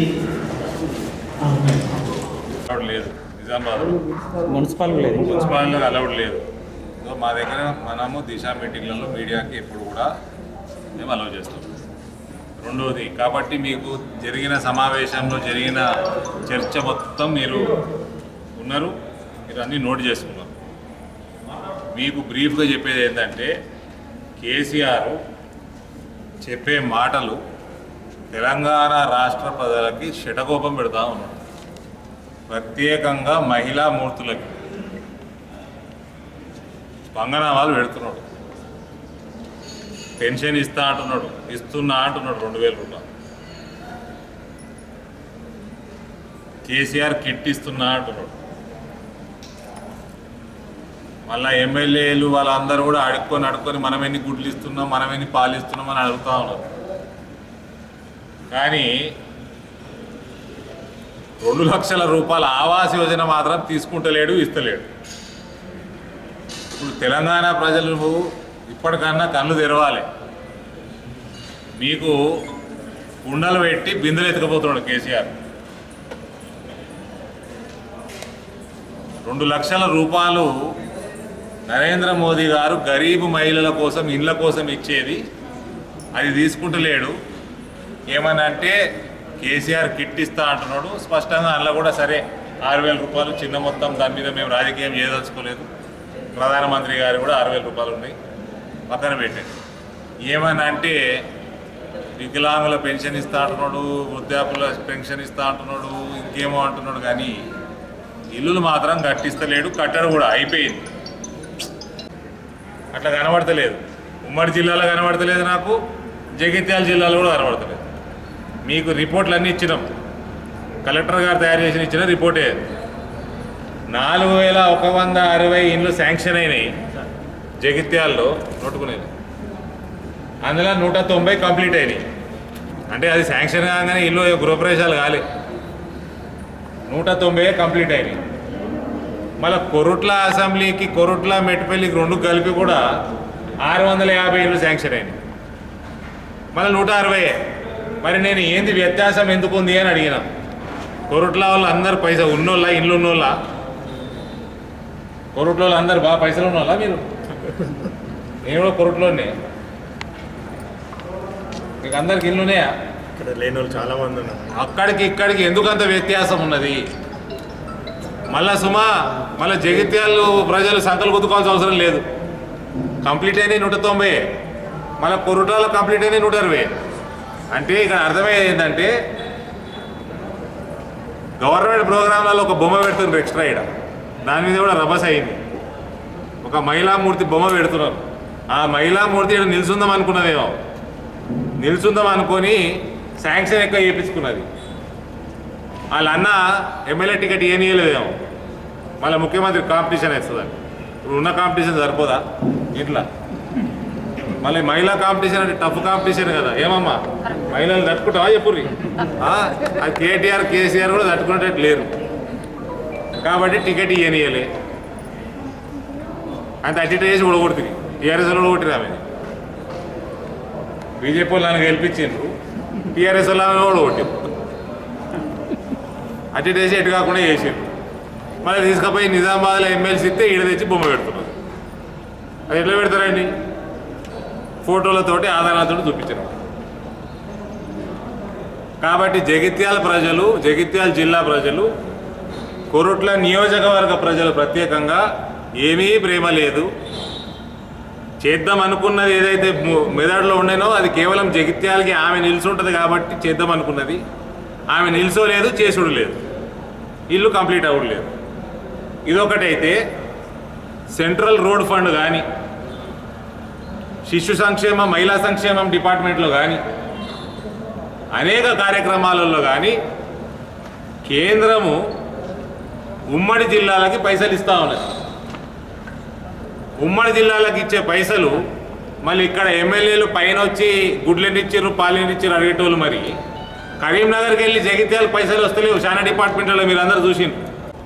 అలౌడ్ లేదు నిజామాబాద్ మున్సిపల్ లేదు మున్సిపాలిటీలో అలౌడ్ లేదు సో మా దగ్గర మనము దిశ మీటింగ్లలో మీడియాకి ఎప్పుడు కూడా మేము అలౌ చేస్తాం రెండవది కాబట్టి మీకు జరిగిన సమావేశంలో జరిగిన చర్చ మొత్తం మీరు ఉన్నారు మీరు అన్నీ నోట్ చేసుకున్నారు మీకు బ్రీఫ్గా చెప్పేది ఏంటంటే కేసీఆర్ చెప్పే మాటలు తెలంగాణ రాష్ట్ర ప్రజలకి శటకోపం పెడతా ఉన్నాడు ప్రత్యేకంగా మహిళా మూర్తులకి పంగనామాలు పెడుతున్నాడు పెన్షన్ ఇస్తా అంటున్నాడు ఇస్తున్నా అంటున్నాడు రెండు వేల రూపాయలు కేసీఆర్ కిట్ ఇస్తున్నా అంటున్నాడు మళ్ళా ఎమ్మెల్యేలు వాళ్ళందరూ కూడా అడుక్కొని అడుక్కొని మనం ఎన్ని గుడ్లు ఇస్తున్నాం మనం ఎన్ని పాలు ఇస్తున్నాం అని అడుగుతా ఉన్నారు కానీ రెండు లక్షల రూపాయల ఆవాస్ యోజన మాత్రం తీసుకుంటలేడు ఇస్తలేడు ఇప్పుడు తెలంగాణ ప్రజలు ఇప్పటికన్నా కళ్ళు తెరవాలి మీకు కుండలు పెట్టి బిందెలు ఎత్తుకుపోతున్నాడు కేసీఆర్ రెండు లక్షల రూపాయలు నరేంద్ర మోదీ గారు గరీబ్ మహిళల కోసం ఇండ్ల కోసం ఇచ్చేది అది తీసుకుంటలేడు ఏమనంటే కేసీఆర్ కిట్ ఇస్తా అంటున్నాడు స్పష్టంగా అందులో కూడా సరే ఆరు వేల రూపాయలు చిన్న మొత్తం దాని మీద మేము రాజకీయం చేయదలుచుకోలేదు ప్రధానమంత్రి గారు కూడా ఆరు వేల రూపాయలు ఉన్నాయి పక్కన పెట్టాడు ఏమని అంటే వికలాంగుల పెన్షన్ ఇస్తా అంటున్నాడు వృద్ధాపుల పెన్షన్ ఇస్తా అంటున్నాడు ఇంకేమో అంటున్నాడు కానీ ఇల్లులు మాత్రం కట్టిస్తలేడు కట్టడు కూడా అయిపోయింది అట్లా కనబడతలేదు ఉమ్మడి జిల్లాలో కనబడతలేదు నాకు జగిత్యాల జిల్లాలో కూడా కనబడతలేదు మీకు రిపోర్ట్లు అన్నీ ఇచ్చినాం కలెక్టర్ గారు తయారు చేసిన ఇచ్చిన రిపోర్టే నాలుగు వేల ఒక వంద అరవై ఇండ్లు శాంక్షన్ అయినాయి జగిత్యాల్లో నోటుకునేది అందులో నూట తొంభై కంప్లీట్ అయినాయి అంటే అది శాంక్షన్ కాగానే ఇల్లు గృహప్రవేశాలు కాలే నూట తొంభై కంప్లీట్ అయినాయి మళ్ళీ కొరుట్ల అసెంబ్లీకి కొరుట్ల మెట్పల్లికి రెండు కలిపి కూడా ఆరు వందల యాభై ఇల్లు శాంక్షన్ అయినాయి మళ్ళీ నూట అరవై మరి నేను ఏంది వ్యత్యాసం ఎందుకు ఉంది అని అడిగిన కొరుట్ల వాళ్ళు అందరు పైసా ఉన్నోళ్ళ ఇల్లు ఉన్నోళ్ళ కొరుట్ల వాళ్ళు అందరు బాగా పైసలు ఉన్నోళ్ళ మీరు నేను కూడా కొరుట్లోనే మీకు అందరికి ఇల్లు ఉన్నాయా ఇక్కడ లేని వాళ్ళు చాలా మంది ఉన్నారు అక్కడికి ఇక్కడికి ఎందుకంత వ్యత్యాసం ఉన్నది మళ్ళా సుమా మళ్ళీ జగిత్యాలు ప్రజలు సంకలు గుద్దుకోవాల్సిన అవసరం లేదు కంప్లీట్ అయినాయి నూట తొంభై మళ్ళీ కొరుటాలు కంప్లీట్ అయినాయి నూట అరవై అంటే ఇక్కడ అర్థమయ్యేది ఏంటంటే గవర్నమెంట్ ప్రోగ్రాంలలో ఒక బొమ్మ పెడుతున్నారు ఎక్స్ట్రా ఇక్కడ దాని మీద కూడా రభస అయింది ఒక మహిళామూర్తి బొమ్మ పెడుతున్నారు ఆ మహిళామూర్తి ఇక్కడ నిల్చుందాం అనుకున్నదేమో నిల్చుందాం అనుకొని శాంక్షన్ ఎక్కువ చేయించుకున్నది వాళ్ళ అన్న ఎమ్మెల్యే టికెట్ ఇవ్వలేదేమో మళ్ళీ ముఖ్యమంత్రి కాంపిటీషన్ వేస్తుందండి ఇప్పుడు ఉన్న కాంపిటీషన్ సరిపోదా ఇట్లా మళ్ళీ మహిళా కాంపిటీషన్ అంటే టఫ్ కాంపిటీషన్ కదా ఏమమ్మా మహిళలు తట్టుకుంటావా చెప్పుర్రి ఆ, ఆ కేటీఆర్ కేసీఆర్ కూడా తట్టుకునేటట్టు లేరు కాబట్టి టికెట్ ఇవ్వనియలే అంత అట్టి వేసి ఉడగొడుతుంది టీఆర్ఎస్ వాళ్ళు ఉడగొట్టిరు ఆమె బీజేపీ వాళ్ళు నన్ను గెలిపించిండ్రు టీఆర్ఎస్ వాళ్ళు ఓడగొట్టారు అటు ఇటు వేసి ఎటు కాకుండా చేసారు మళ్ళీ తీసుకుపోయి నిజామాబాద్లో ఎమ్మెల్సీ ఇస్తే ఈడ తెచ్చి బొమ్మ పెడుతున్నారు అది ఎట్లా పెడతారండి ఫోటోలతోటి ఆధారాలతో చూపించారు కాబట్టి జగిత్యాల ప్రజలు జగిత్యాల జిల్లా ప్రజలు కొరుట్ల నియోజకవర్గ ప్రజలు ప్రత్యేకంగా ఏమీ ప్రేమ లేదు చేద్దాం అనుకున్నది ఏదైతే ము- మెదడులో ఉండేనో అది కేవలం జగిత్యాలకి ఆమె నిల్చుంటుంది కాబట్టి చేద్దాం అనుకున్నది ఆమె నిల్చోలేదు చేసుడు లేదు ఇల్లు కంప్లీట్ అవ్వలేదు ఇదొకటైతే సెంట్రల్ రోడ్ ఫండ్ కానీ శిశు సంక్షేమం మహిళా సంక్షేమం డిపార్ట్మెంట్లో కానీ అనేక కార్యక్రమాలలో కానీ కేంద్రము ఉమ్మడి జిల్లాలకి పైసలు ఇస్తూ ఉన్నది ఉమ్మడి జిల్లాలకు ఇచ్చే పైసలు మళ్ళీ ఇక్కడ ఎమ్మెల్యేలు పైన వచ్చి గుడ్లెండి ఇచ్చారు పాలెండి ఇచ్చారు అడిగేటోళ్ళు మరి కరీంనగర్కి వెళ్ళి జగిత్యాల పైసలు వస్తలేవు చాలా డిపార్ట్మెంట్లో మీరు అందరూ చూసిండ్రు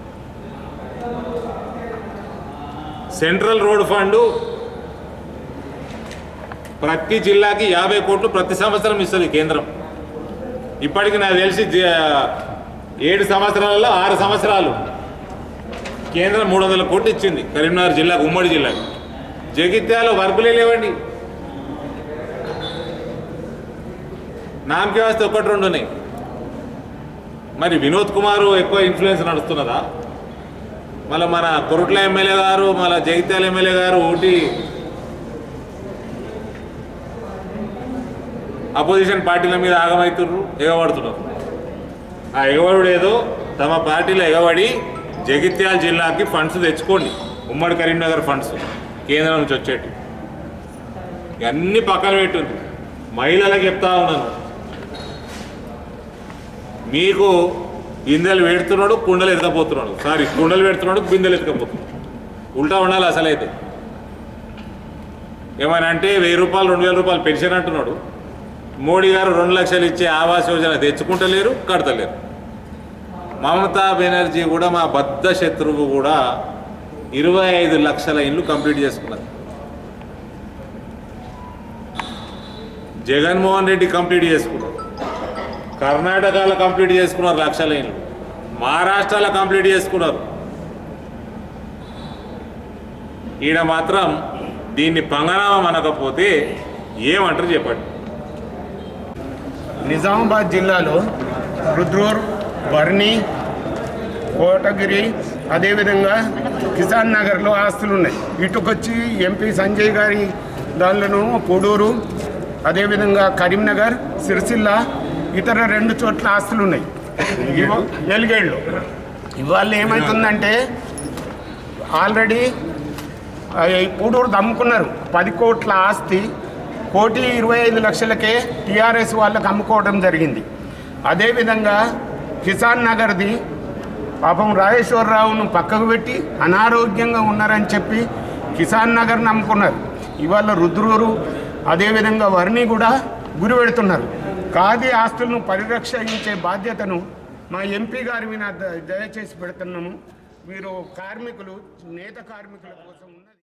సెంట్రల్ రోడ్ ఫండ్ ప్రతి జిల్లాకి యాభై కోట్లు ప్రతి సంవత్సరం ఇస్తుంది కేంద్రం ఇప్పటికి నాకు తెలిసి జ- ఏడు సంవత్సరాలలో ఆరు సంవత్సరాలు కేంద్రం మూడు వందల కోట్లు ఇచ్చింది కరీంనగర్ జిల్లాకు ఉమ్మడి జిల్లాకు జగిత్యాల వర్కులే లేవండి నామకే వస్తే ఒకటి రెండు ఉన్నాయి మరి వినోద్ కుమార్ ఎక్కువ ఇన్ఫ్లుయెన్స్ నడుస్తున్నదా మళ్ళీ మన కొరుట్ల ఎమ్మెల్యే గారు మళ్ళీ జగిత్యాల ఎమ్మెల్యే గారు ఒకటి అపోజిషన్ పార్టీల మీద ఆగమవుతున్నారు ఎగబడుతున్నారు ఆ ఎగబడు ఏదో తమ పార్టీలో ఎగబడి జగిత్యాల జిల్లాకి ఫండ్స్ తెచ్చుకోండి ఉమ్మడి కరీంనగర్ ఫండ్స్ కేంద్రం నుంచి వచ్చేటి ఇవన్నీ పక్కన పెట్టుంది మహిళలకు చెప్తా ఉన్నాను మీకు బిందెలు పెడుతున్నాడు కుండలు ఎత్తుకపోతున్నాడు సారీ కుండలు పెడుతున్నాడు బిందెలు ఎత్తుకపోతున్నాడు ఉల్టా ఉండాలి అసలైతే ఏమైనా అంటే వెయ్యి రూపాయలు రెండు వేల రూపాయలు పెన్షన్ అంటున్నాడు మోడీ గారు రెండు లక్షలు ఇచ్చే ఆవాస్ యోజన తెచ్చుకుంటలేరు కడతలేరు మమతా బెనర్జీ కూడా మా బద్ధ శత్రువు కూడా ఇరవై ఐదు లక్షల ఇండ్లు కంప్లీట్ చేసుకున్నది జగన్మోహన్ రెడ్డి కంప్లీట్ చేసుకున్నారు కర్ణాటకలో కంప్లీట్ చేసుకున్నారు లక్షల ఇండ్లు మహారాష్ట్రలో కంప్లీట్ చేసుకున్నారు ఈడ మాత్రం దీన్ని పంగనామం అనకపోతే ఏమంటారు చెప్పండి నిజామాబాద్ జిల్లాలో రుద్రూర్ బర్ని కోటగిరి అదేవిధంగా కిసాన్ నగర్లో ఆస్తులు ఉన్నాయి ఇటుకొచ్చి ఎంపీ సంజయ్ గారి దానిలోను కోడూరు అదేవిధంగా కరీంనగర్ సిరిసిల్ల ఇతర రెండు చోట్ల ఆస్తులు ఉన్నాయి ఇవ- ఎలిగేళ్ళు ఇవాళ ఏమవుతుందంటే ఆల్రెడీ ఆ, ఈ పూడూరు అమ్ముకున్నారు పది కోట్ల ఆస్తి కోటి ఇరవై ఐదు లక్షలకే టీఆర్ఎస్ వాళ్ళకి అమ్ముకోవడం జరిగింది అదేవిధంగా కిసాన్ నగర్ది పాపం రాజేశ్వరరావును పక్కకు పెట్టి అనారోగ్యంగా ఉన్నారని చెప్పి కిసాన్ నగర్ని అమ్ముకున్నారు ఇవాళ రుద్రూరు అదేవిధంగా వర్ణి కూడా గురి పెడుతున్నారు ఖాదీ ఆస్తులను పరిరక్షించే బాధ్యతను మా ఎంపీ గారి మీద ద- దయచేసి పెడుతున్నాము మీరు కార్మికులు నేత కార్మికుల కోసం ఉన్నది